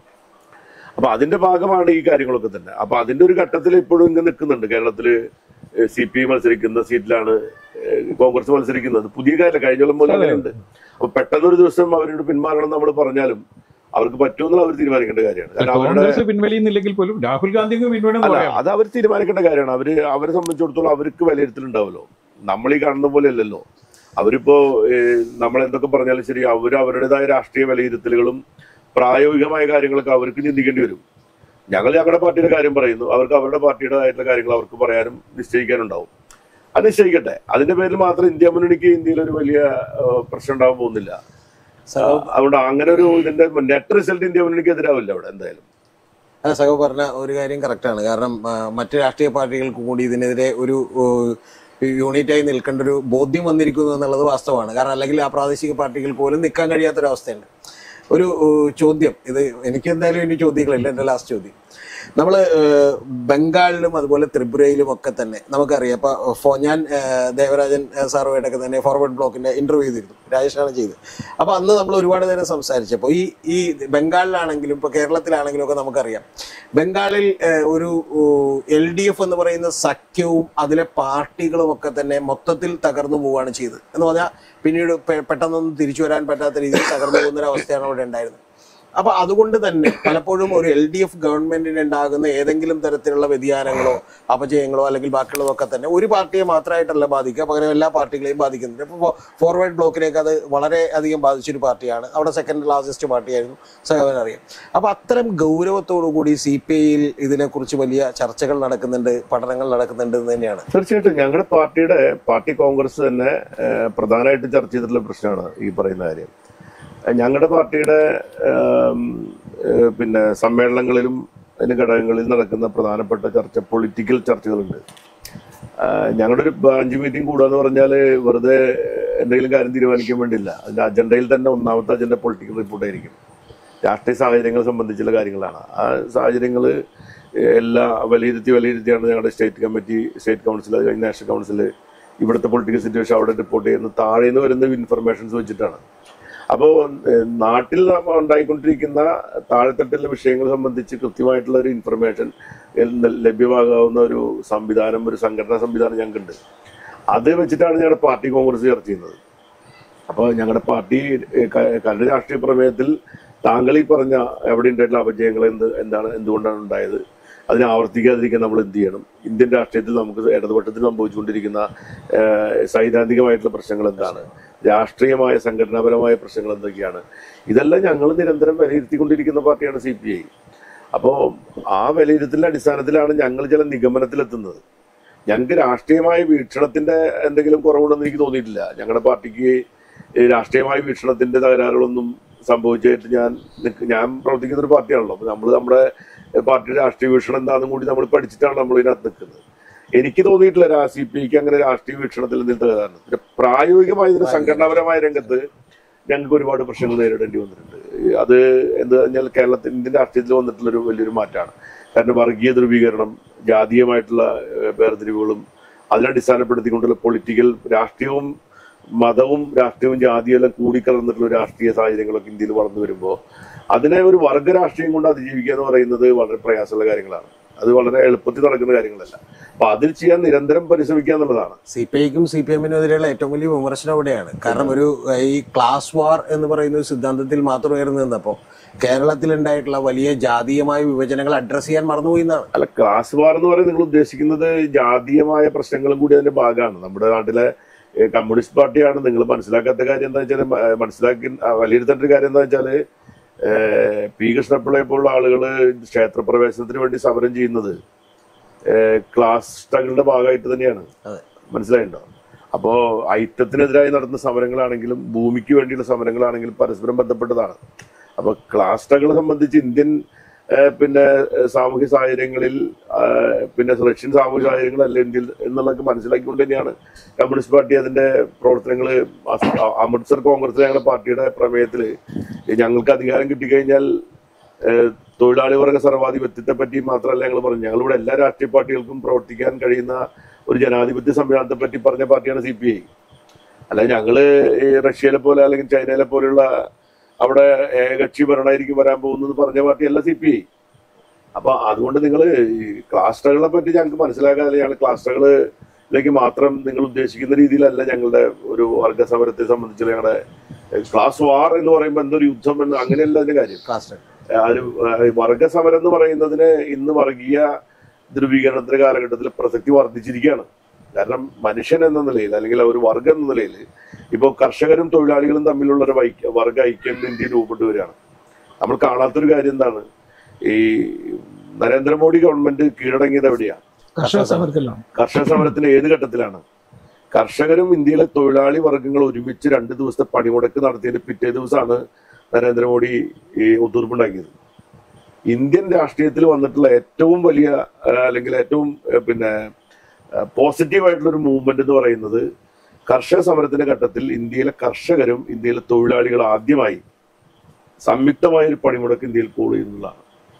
അപ്പൊ അതിന്റെ ഭാഗമാണ് ഈ കാര്യങ്ങളൊക്കെ തന്നെ അപ്പൊ അതിന്റെ ഒരു ഘട്ടത്തിൽ ഇപ്പോഴും ഇങ്ങനെ നിൽക്കുന്നുണ്ട് കേരളത്തില് സി പി ഐ മത്സരിക്കുന്ന സീറ്റിലാണ് ഏഹ്, കോൺഗ്രസ് മത്സരിക്കുന്നത് പുതിയ കാര്യം കഴിഞ്ഞോളം മുതൽ അങ്ങനെയുണ്ട് അപ്പൊ പെട്ടെന്ന് ഒരു ദിവസം അവരോട് പിന്മാറണം നമ്മൾ പറഞ്ഞാലും അവർക്ക് പറ്റുമെന്നുള്ള അവർ തീരുമാനിക്കേണ്ട കാര്യമാണ് കാരണം അവരുടെ കോൺഗ്രസ് പിൻവലിയുന്നില്ലെങ്കിൽ പോലും രാഹുൽ ഗാന്ധിക്ക് പിൻവലിയെന്ന് അല്ല പറയാം അത് അവർ തീരുമാനിക്കേണ്ട കാര്യമാണ് അവര് അവരെ സംബന്ധിച്ചിടത്തോളം അവർക്ക് വിലയിരുത്തലുണ്ടാവുമല്ലോ നമ്മൾ ഈ കാണുന്ന പോലെ അല്ലല്ലോ അവരിപ്പോ ഏഹ്, നമ്മൾ എന്തൊക്കെ പറഞ്ഞാലും ശരി അവർ അവരുടേതായ രാഷ്ട്രീയ വിലയിരുത്തലുകളും പ്രായോഗികമായ കാര്യങ്ങളൊക്കെ അവർക്ക് ചിന്തിക്കേണ്ടി വരും ഞങ്ങൾ ഞങ്ങളുടെ പാർട്ടിയുടെ കാര്യം പറയുന്നു അവർക്ക് അവരുടെ പാർട്ടിയുടേതായിട്ടുള്ള കാര്യങ്ങൾ അവർക്ക് പറയാനും നിശ്ചയിക്കാനുണ്ടാവും അത് നിശ്ചയിക്കട്ടെ അതിന്റെ പേരിൽ മാത്രം ഇന്ത്യ മുന്നണിക്ക് ഇന്ത്യയിൽ ഒരു വലിയ ഏഹ്, പ്രശ്നം ഉണ്ടാവാൻ പോകുന്നില്ല സഹോ അതുകൊണ്ട് അങ്ങനെ ഒരു ഇതിന്റെ നെറ്റ് റിസൾട്ട് ഇന്ത്യ മുന്നണിക്ക് എതിരാവില്ല അവിടെ എന്തായാലും ആ, സഹോ പറഞ്ഞ ഒരു കാര്യം കറക്റ്റാണ് കാരണം ആ, മറ്റ് രാഷ്ട്രീയ പാർട്ടികൾക്ക് കൂടി ഇതിനെതിരെ ഒരു യൂണിറ്റായി നിൽക്കേണ്ട ഒരു ബോധ്യം വന്നിരിക്കുന്നു എന്നുള്ളത് വാസ്തവമാണ് കാരണം അല്ലെങ്കിൽ ആ പ്രാദേശിക പാർട്ടികൾക്ക് പോലും നിൽക്കാൻ കഴിയാത്തൊരവസ്ഥയുണ്ട് ഒരു ഏഹ്, ചോദ്യം ഇത് എനിക്ക് എന്തായാലും ഇനി ചോദ്യങ്ങളില്ല എൻ്റെ ലാസ്റ്റ് ചോദ്യം നമ്മൾ ബംഗാളിലും അതുപോലെ ത്രിപുരയിലും ഒക്കെ തന്നെ നമുക്കറിയാം ഇപ്പൊ ഫോ- ഞാൻ ഏഹ്, ദേവരാജൻ ഏഹ്, സാറുമായിട്ടൊക്കെ തന്നെ ഫോർവേഡ് ബ്ലോക്കിന്റെ ഇന്റർവ്യൂ ചെയ്തിരുന്നു രാജേഷാണ് ചെയ്തത് അപ്പൊ അന്ന് നമ്മൾ ഒരുപാട് നേരം സംസാരിച്ചപ്പോൾ ഈ ഈ ബംഗാളിലാണെങ്കിലും ഇപ്പൊ കേരളത്തിലാണെങ്കിലും ഒക്കെ നമുക്കറിയാം ബംഗാളിൽ ഏഹ്, ഒരു എൽ ഡി എഫ് എന്ന് പറയുന്ന സഖ്യവും അതിലെ പാർട്ടികളും ഒക്കെ തന്നെ മൊത്തത്തിൽ തകർന്നു പോവുകയാണ് ചെയ്തത് എന്ന് പറഞ്ഞാൽ പിന്നീട് പെ- പെട്ടെന്നൊന്നും തിരിച്ചു വരാൻ പറ്റാത്ത രീതിയിൽ തകർന്നു പോകുന്ന ഒരു അവസ്ഥയാണ് അവിടെ ഉണ്ടായിരുന്നത് അപ്പൊ അതുകൊണ്ട് തന്നെ പലപ്പോഴും ഒരു എൽ ഡി എഫ് ഗവൺമെന്റിന് ഉണ്ടാകുന്ന ഏതെങ്കിലും തരത്തിലുള്ള വ്യതിയാനങ്ങളോ അപജയങ്ങളോ അല്ലെങ്കിൽ ബാക്കിയുള്ളതൊക്കെ തന്നെ ഒരു പാർട്ടിയെ മാത്രമായിട്ടല്ല ബാധിക്കുക പകരം എല്ലാ പാർട്ടികളെയും ബാധിക്കുന്നുണ്ട് ഇപ്പോൾ ഫോർവേഡ് ബ്ലോക്കിലേക്ക് അത് വളരെ അധികം ബാധിച്ചൊരു പാർട്ടിയാണ് അവിടെ സെക്കൻഡ് ലാർജസ്റ്റ് പാർട്ടിയായിരുന്നു സഹോദരൻ അറിയാം അപ്പൊ അത്തരം ഗൗരവത്തോടു കൂടി സി പി ഐയിൽ ഇതിനെക്കുറിച്ച് വലിയ ചർച്ചകൾ നടക്കുന്നുണ്ട് പഠനങ്ങൾ നടക്കുന്നുണ്ട് എന്ന് തന്നെയാണ് തീർച്ചയായിട്ടും ഞങ്ങളുടെ പാർട്ടിയുടെ പാർട്ടി കോൺഗ്രസ് തന്നെ ഏഹ്, പ്രധാനമായിട്ട് ചർച്ച ചെയ്തിട്ടുള്ള പ്രശ്നമാണ് ഈ പറയുന്ന കാര്യം ഏഹ്, ഞങ്ങളുടെ പാർട്ടിയുടെ ഏം, ഏഹ്, പിന്നെ സമ്മേളനങ്ങളിലും അതിന് ഘടകങ്ങളിൽ നടക്കുന്ന പ്രധാനപ്പെട്ട ചർച്ച പൊളിറ്റിക്കൽ ചർച്ചകളുണ്ട് ആഹ്, ഞങ്ങളുടെ ഒരു ബ്രാഞ്ച് മീറ്റിംഗ് കൂടുക പറഞ്ഞാൽ വെറുതെ എന്തെങ്കിലും കാര്യം തീരുമാനിക്കാൻ വേണ്ടിയില്ല അതിന്റെ അജണ്ടയിൽ തന്നെ ഒന്നാമത്തെ അജണ്ട പൊളിറ്റിക്കൽ റിപ്പോർട്ട് ആയിരിക്കും രാഷ്ട്രീയ സാഹചര്യങ്ങൾ സംബന്ധിച്ചുള്ള കാര്യങ്ങളാണ് ആ സാഹചര്യങ്ങൾ എല്ലാ വിലയിരുത്തി വിലയിരുത്തിയാണ് ഞങ്ങളുടെ സ്റ്റേറ്റ് കമ്മിറ്റി സ്റ്റേറ്റ് കൗൺസിൽ അത് കഴിഞ്ഞ് നാഷണൽ കൗൺസിൽ ഇവിടുത്തെ പൊളിറ്റിക്കൽ സിറ്റുവേഷൻ അവിടെ റിപ്പോർട്ട് ചെയ്യുന്ന താഴെ നിന്ന് വരുന്ന ഇൻഫർമേഷൻസ് വെച്ചിട്ടാണ് അപ്പോൾ നാട്ടിൽ നാം ഉണ്ടായിക്കൊണ്ടിരിക്കുന്ന താഴെത്തട്ടിലെ വിഷയങ്ങൾ സംബന്ധിച്ച് കൃത്യമായിട്ടുള്ള ഒരു ഇൻഫർമേഷൻ ലഭ്യമാകാവുന്ന ഒരു സംവിധാനം ഒരു സംഘടനാ സംവിധാനം ഞങ്ങൾക്കുണ്ട് അത് വെച്ചിട്ടാണ് ഞങ്ങളുടെ പാർട്ടി കോൺഗ്രസ് ചർച്ച ചെയ്യുന്നത് അപ്പോൾ ഞങ്ങളുടെ പാർട്ടി ഏഹ്, ക- കരട് രാഷ്ട്രീയ പ്രമേയത്തിൽ താങ്കൾ ഈ പറഞ്ഞ എവിടെ ഉണ്ടായിട്ടുള്ള അപജയങ്ങൾ എന്ത് എന്താണ് എന്തുകൊണ്ടാണ് ഉണ്ടായത് അതിനെ ആവർത്തിക്കാതിരിക്കാൻ നമ്മൾ എന്ത് ചെയ്യണം ഇന്ത്യൻ രാഷ്ട്രീയത്തിൽ നമുക്ക് ഇടതുപക്ഷത്തിൽ സംഭവിച്ചുകൊണ്ടിരിക്കുന്ന ഏഹ്, സൈദ്ധാന്തികമായിട്ടുള്ള പ്രശ്നങ്ങൾ എന്താണ് രാഷ്ട്രീയമായ സംഘടനാപരമായ പ്രശ്നങ്ങൾ എന്തൊക്കെയാണ് ഇതെല്ലാം ഞങ്ങൾ നിരന്തരം വിലയിരുത്തിക്കൊണ്ടിരിക്കുന്ന പാർട്ടിയാണ് സി പി ഐ അപ്പോൾ ആ വിലയിരുത്തലിന്റെ അടിസ്ഥാനത്തിലാണ് ഞങ്ങൾ ചില നിഗമനത്തിലെത്തുന്നത് ഞങ്ങൾക്ക് രാഷ്ട്രീയമായ വീക്ഷണത്തിന്റെ എന്തെങ്കിലും കുറവുണ്ടെന്ന് എനിക്ക് തോന്നിയിട്ടില്ല ഞങ്ങളുടെ പാർട്ടിക്ക് ഈ രാഷ്ട്രീയമായ വീക്ഷണത്തിന്റെ തകരാറുകളൊന്നും സംഭവിച്ചായിട്ട് ഞാൻ നിക്ക് ഞാൻ പ്രവർത്തിക്കുന്ന ഒരു പാർട്ടിയാണല്ലോ അപ്പൊ നമ്മൾ നമ്മുടെ പാർട്ടിയുടെ രാഷ്ട്രീയ വീക്ഷണം എന്താണെന്നും കൂടി നമ്മൾ പഠിച്ചിട്ടാണ് നമ്മൾ ഇതിനകത്ത് നിൽക്കുന്നത് എനിക്ക് തോന്നിയിട്ടില്ല സി പി ഐക്ക് അങ്ങനെ രാഷ്ട്രീയ വീക്ഷണത്തിൽ എന്തെങ്കിലും തകരാറുണ്ട് പിന്നെ പ്രായോഗികമായ ഇതിന്റെ സംഘടനാപരമായ രംഗത്ത് ഞങ്ങൾക്ക് ഒരുപാട് പ്രശ്നങ്ങൾ നേരിടേണ്ടി വന്നിട്ടുണ്ട് അത് എന്താ പറഞ്ഞാൽ കേരളത്തിൽ ഇന്ത്യൻ രാഷ്ട്രീയത്തിൽ വന്നിട്ടുള്ള ഒരു വലിയൊരു മാറ്റമാണ് കാരണം വർഗീയ ധ്രുവീകരണം ജാതീയമായിട്ടുള്ള ഏഹ്, വേർതിരിവുകളും അതിനടിസ്ഥാനപ്പെടുത്തിക്കൊണ്ടുള്ള പൊളിറ്റിക്കൽ രാഷ്ട്രീയവും മതവും രാഷ്ട്രീയവും ജാതിയും എല്ലാം കൂടിക്കലർന്നിട്ടുള്ള രാഷ്ട്രീയ സാഹചര്യങ്ങളൊക്കെ ഇന്ത്യയിൽ വളർന്നു വരുമ്പോൾ അതിനെ ഒരു വർഗ രാഷ്ട്രീയം കൊണ്ട് അതിജീവിക്കുക എന്ന് പറയുന്നത് വളരെ പ്രയാസമുള്ള കാര്യങ്ങളാണ് അത് വളരെ എളുപ്പത്തിൽ നടക്കുന്ന കാര്യങ്ങളല്ല അപ്പൊ അതിൽ ചെയ്യാൻ നിരന്തരം പരിശ്രമിക്കുക എന്നുള്ളതാണ് സി പി ഐക്കും സി പി എമ്മിനും എതിരെയുള്ള ഏറ്റവും വലിയ വിമർശനം അവിടെയാണ് കാരണം ഒരു ഏഹ്, ഈ ക്ലാസ് വാർ എന്ന് പറയുന്ന ഒരു സിദ്ധാന്തത്തിൽ മാത്രം ഉയർന്നു നിന്നപ്പോൾ കേരളത്തിൽ ഉണ്ടായിട്ടുള്ള വലിയ ജാതീയമായ വിഭജനങ്ങൾ അഡ്രസ് ചെയ്യാൻ മറന്നുപോയി എന്നാണ് അല്ല ക്ലാസ് വാർ എന്ന് പറയുന്നത് നിങ്ങൾ ഉദ്ദേശിക്കുന്നത് ജാതീയമായ പ്രശ്നങ്ങളും കൂടി അതിന്റെ ഭാഗമാണ് നമ്മുടെ നാട്ടിലെ ഏഹ്, കമ്മ്യൂണിസ്റ്റ് പാർട്ടിയാണ് നിങ്ങൾ മനസ്സിലാക്കാത്ത കാര്യം എന്താ വെച്ചാൽ മനസ്സിലാക്കി ആ, വിലയിരുത്തേണ്ട ഒരു കാര്യം എന്താ വെച്ചാല് ഏഹ്, പി കൃഷ്ണപിള്ളയെ പോലുള്ള ആളുകൾ ക്ഷേത്രപ്രവേശനത്തിന് വേണ്ടി സമരം ചെയ്യുന്നത് ഏഹ്, ക്ലാസ് സ്ട്രഗിളിന്റെ ഭാഗമായിട്ട് തന്നെയാണ് അതെ. മനസ്സിലായിട്ടുണ്ടോ അപ്പോ ഐറ്റത്തിനെതിരായി നടത്തുന്ന സമരങ്ങളാണെങ്കിലും ഭൂമിക്ക് വേണ്ടിയുള്ള സമരങ്ങളാണെങ്കിലും പരസ്പരം ബന്ധപ്പെട്ടതാണ് അപ്പൊ ക്ലാസ് സ്ട്രഗിളെ സംബന്ധിച്ച് ഇന്ത്യൻ ഏഹ്, പിന്നെ ഏഹ്, സാമൂഹ്യ സാഹചര്യങ്ങളിൽ ആഹ്, പിന്നെ റഷ്യൻ സാമൂഹ്യ സാഹചര്യങ്ങളല്ല ഇന്ത്യയിൽ എന്നുള്ളതൊക്കെ മനസ്സിലാക്കിക്കൊണ്ട് തന്നെയാണ് കമ്മ്യൂണിസ്റ്റ് പാർട്ടി അതിന്റെ പ്രവർത്തനങ്ങൾ അമൃത്സർ കോൺഗ്രസ് ഞങ്ങളുടെ പാർട്ടിയുടെ പ്രമേയത്തിൽ ഞങ്ങൾക്ക് അധികാരം കിട്ടിക്കഴിഞ്ഞാൽ ഏഹ്, തൊഴിലാളി വർഗ സർവാധിപത്യത്തെ പറ്റി മാത്രമല്ല ഞങ്ങൾ പറഞ്ഞു ഞങ്ങളിവിടെ എല്ലാ രാഷ്ട്രീയ പാർട്ടികൾക്കും പ്രവർത്തിക്കാൻ കഴിയുന്ന ഒരു ജനാധിപത്യ സംവിധാനത്തെ പറ്റി പറഞ്ഞ പാർട്ടിയാണ് സി പി ഐ അല്ല ഞങ്ങള് ഈ റഷ്യയിലെ പോലെ അല്ലെങ്കിൽ ചൈനയിലെ പോലെയുള്ള അവിടെ ഏകകക്ഷി ഭരണമായിരിക്കും വരാൻ പോകുന്നത് പറഞ്ഞ പാർട്ടിയല്ല സി പി ഐ അപ്പൊ അതുകൊണ്ട് നിങ്ങൾ ഈ ക്ലാസ്റ്ററുകളെ പറ്റി ഞങ്ങൾക്ക് മനസ്സിലാക്കാതെ ഞങ്ങൾ ക്ലാസ്റ്ററുകളിലേക്ക് മാത്രം നിങ്ങൾ ഉദ്ദേശിക്കുന്ന രീതിയിലല്ല ഞങ്ങളുടെ ഒരു വർഗ സമരത്തെ സംബന്ധിച്ചുള്ള ഞങ്ങളുടെ ക്ലാസ് വാർ എന്ന് പറയുമ്പോൾ എന്തൊരു യുദ്ധം എന്ന് അങ്ങനെയല്ല അതിന്റെ കാര്യം ക്ലാസ് ആ ഒരു ആ, വർഗ സമരം എന്ന് പറയുന്നതിന് ഇന്ന് വർഗീയ ധ്രുവീകരണത്തിന്റെ കാലഘട്ടത്തിൽ പ്രസക്തി വർദ്ധിച്ചിരിക്കുകയാണ് കാരണം മനുഷ്യൻ എന്ന നിലയിൽ അല്ലെങ്കിൽ ഒരു വർഗം എന്ന നിലയിൽ ഇപ്പോൾ കർഷകരും തൊഴിലാളികളും തമ്മിലുള്ള ഒരു ഐക്യ വർഗ ഐക്യം ഇന്ത്യയിൽ രൂപപ്പെട്ടു വരികയാണ് നമ്മൾ കാണാത്തൊരു കാര്യം എന്താണ് ഈ നരേന്ദ്രമോദി ഗവൺമെന്റ് കീഴടങ്ങിയത് എവിടെയാണ് കർഷക സമരത്തിലാണ് കർഷക സമരത്തിന്റെ ഏത് ഘട്ടത്തിലാണ് കർഷകരും ഇന്ത്യയിലെ തൊഴിലാളി വർഗങ്ങൾ ഒരുമിച്ച് രണ്ട് ദിവസത്തെ പണിമുടക്ക് നടത്തിയതിന്റെ പിറ്റേ ദിവസമാണ് നരേന്ദ്രമോദി ഈ ഒത്തുതീർപ്പുണ്ടാക്കിയത് ഇന്ത്യൻ രാഷ്ട്രീയത്തിൽ വന്നിട്ടുള്ള ഏറ്റവും വലിയ ആ, അല്ലെങ്കിൽ ഏറ്റവും ആ, പിന്നെ പോസിറ്റീവ് ആയിട്ടുള്ള ഒരു മൂവ്മെന്റ് എന്ന് പറയുന്നത് കർഷക സമരത്തിന്റെ ഘട്ടത്തിൽ ഇന്ത്യയിലെ കർഷകരും ഇന്ത്യയിലെ തൊഴിലാളികളും ആദ്യമായി സംയുക്തമായ ഒരു പണിമുടക്ക് ഇന്ത്യയിൽ കോൾ ചെയ്യുന്നതാണ്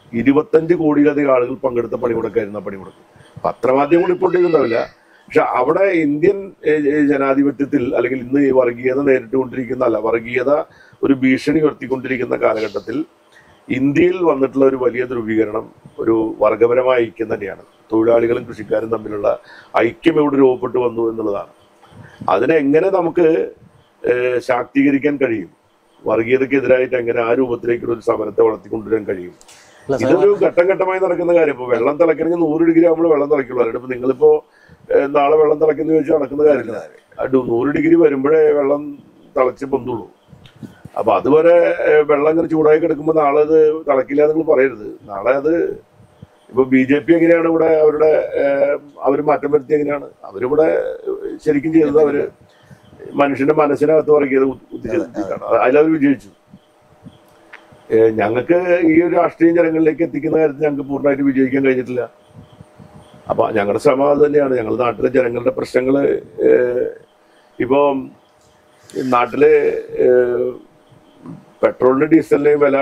ഇരുപത്തഞ്ച് കോടിയിലധികം ആളുകൾ പങ്കെടുത്ത പണിമുടക്കായിരുന്നു ആ പണിമുടക്ക് പത്രമാധ്യമങ്ങൾ റിപ്പോർട്ട് ചെയ്തിട്ടുണ്ടാവില്ല പക്ഷെ അവിടെ ഇന്ത്യൻ ഏഹ്, ഏഹ്, ജനാധിപത്യത്തിൽ അല്ലെങ്കിൽ ഇന്ന് ഈ വർഗീയത നേരിട്ടുകൊണ്ടിരിക്കുന്ന അല്ല വർഗീയത ഒരു ഭീഷണി ഉയർത്തിക്കൊണ്ടിരിക്കുന്ന കാലഘട്ടത്തിൽ ഇന്ത്യയിൽ വന്നിട്ടുള്ള ഒരു വലിയ ധ്രുവീകരണം ഒരു വർഗപരമായ ഐക്യം തന്നെയാണ് തൊഴിലാളികളും കൃഷിക്കാരും തമ്മിലുള്ള ഐക്യം ഇവിടെ രൂപപ്പെട്ടു വന്നു എന്നുള്ളതാണ് അതിനെ എങ്ങനെ നമുക്ക് ഏഹ്, ശാക്തീകരിക്കാൻ കഴിയും വർഗീയതക്കെതിരായിട്ട് എങ്ങനെ ആ രൂപത്തിലേക്കുള്ള ഒരു സമരത്തെ വളർത്തിക്കൊണ്ടുവരാൻ കഴിയും അല്ല, ഇതൊരു ഘട്ടം ഘട്ടമായി നടക്കുന്ന കാര്യം ഇപ്പൊ വെള്ളം തിളക്കണമെങ്കിൽ നൂറ് ഡിഗ്രി ആകുമ്പോൾ വെള്ളം തിളയ്ക്കുള്ളൂ അല്ലാണ്ട് ഇപ്പൊ നിങ്ങളിപ്പോ ഏഹ്, നാളെ വെള്ളം തിളക്കുന്ന ചോദിച്ചാൽ നടക്കുന്ന കാര്യമില്ല അത് നൂറ് ഡിഗ്രി വരുമ്പോഴേ വെള്ളം തിളച്ച് പൊന്തുള്ളൂ അപ്പൊ അതുവരെ ഏഹ്, വെള്ളം ഇങ്ങനെ ചൂടായി കിടക്കുമ്പോൾ നാളെ അത് തിളക്കില്ല എന്ന് നിങ്ങൾ പറയരുത് നാളെ അത് ഇപ്പൊ ബി ജെ പി എങ്ങനെയാണ് ഇവിടെ അവരുടെ അവർ മാറ്റം വരുത്തി എങ്ങനെയാണ് അവരിവിടെ ശരിക്കും ചെയ്തത് അവര് മനുഷ്യന്റെ മനസ്സിനകത്ത് വർഗീയത കുത്തിച്ചേർത്തിട്ടാണ് അതിലവർ വിജയിച്ചു ഏഹ് ഞങ്ങൾക്ക് ഈ ഒരു രാഷ്ട്രീയം ജനങ്ങളിലേക്ക് എത്തിക്കുന്ന കാര്യത്തിൽ ഞങ്ങൾക്ക് പൂർണ്ണമായിട്ട് വിജയിക്കാൻ കഴിഞ്ഞിട്ടില്ല അപ്പൊ ഞങ്ങളുടെ ശ്രമം അത് തന്നെയാണ് ഞങ്ങളുടെ നാട്ടിലെ ജനങ്ങളുടെ പ്രശ്നങ്ങള് ഏഹ് ഇപ്പോ നാട്ടില് ഏഹ് പെട്രോളിന്റെ ഡീസലിന്റെയും വില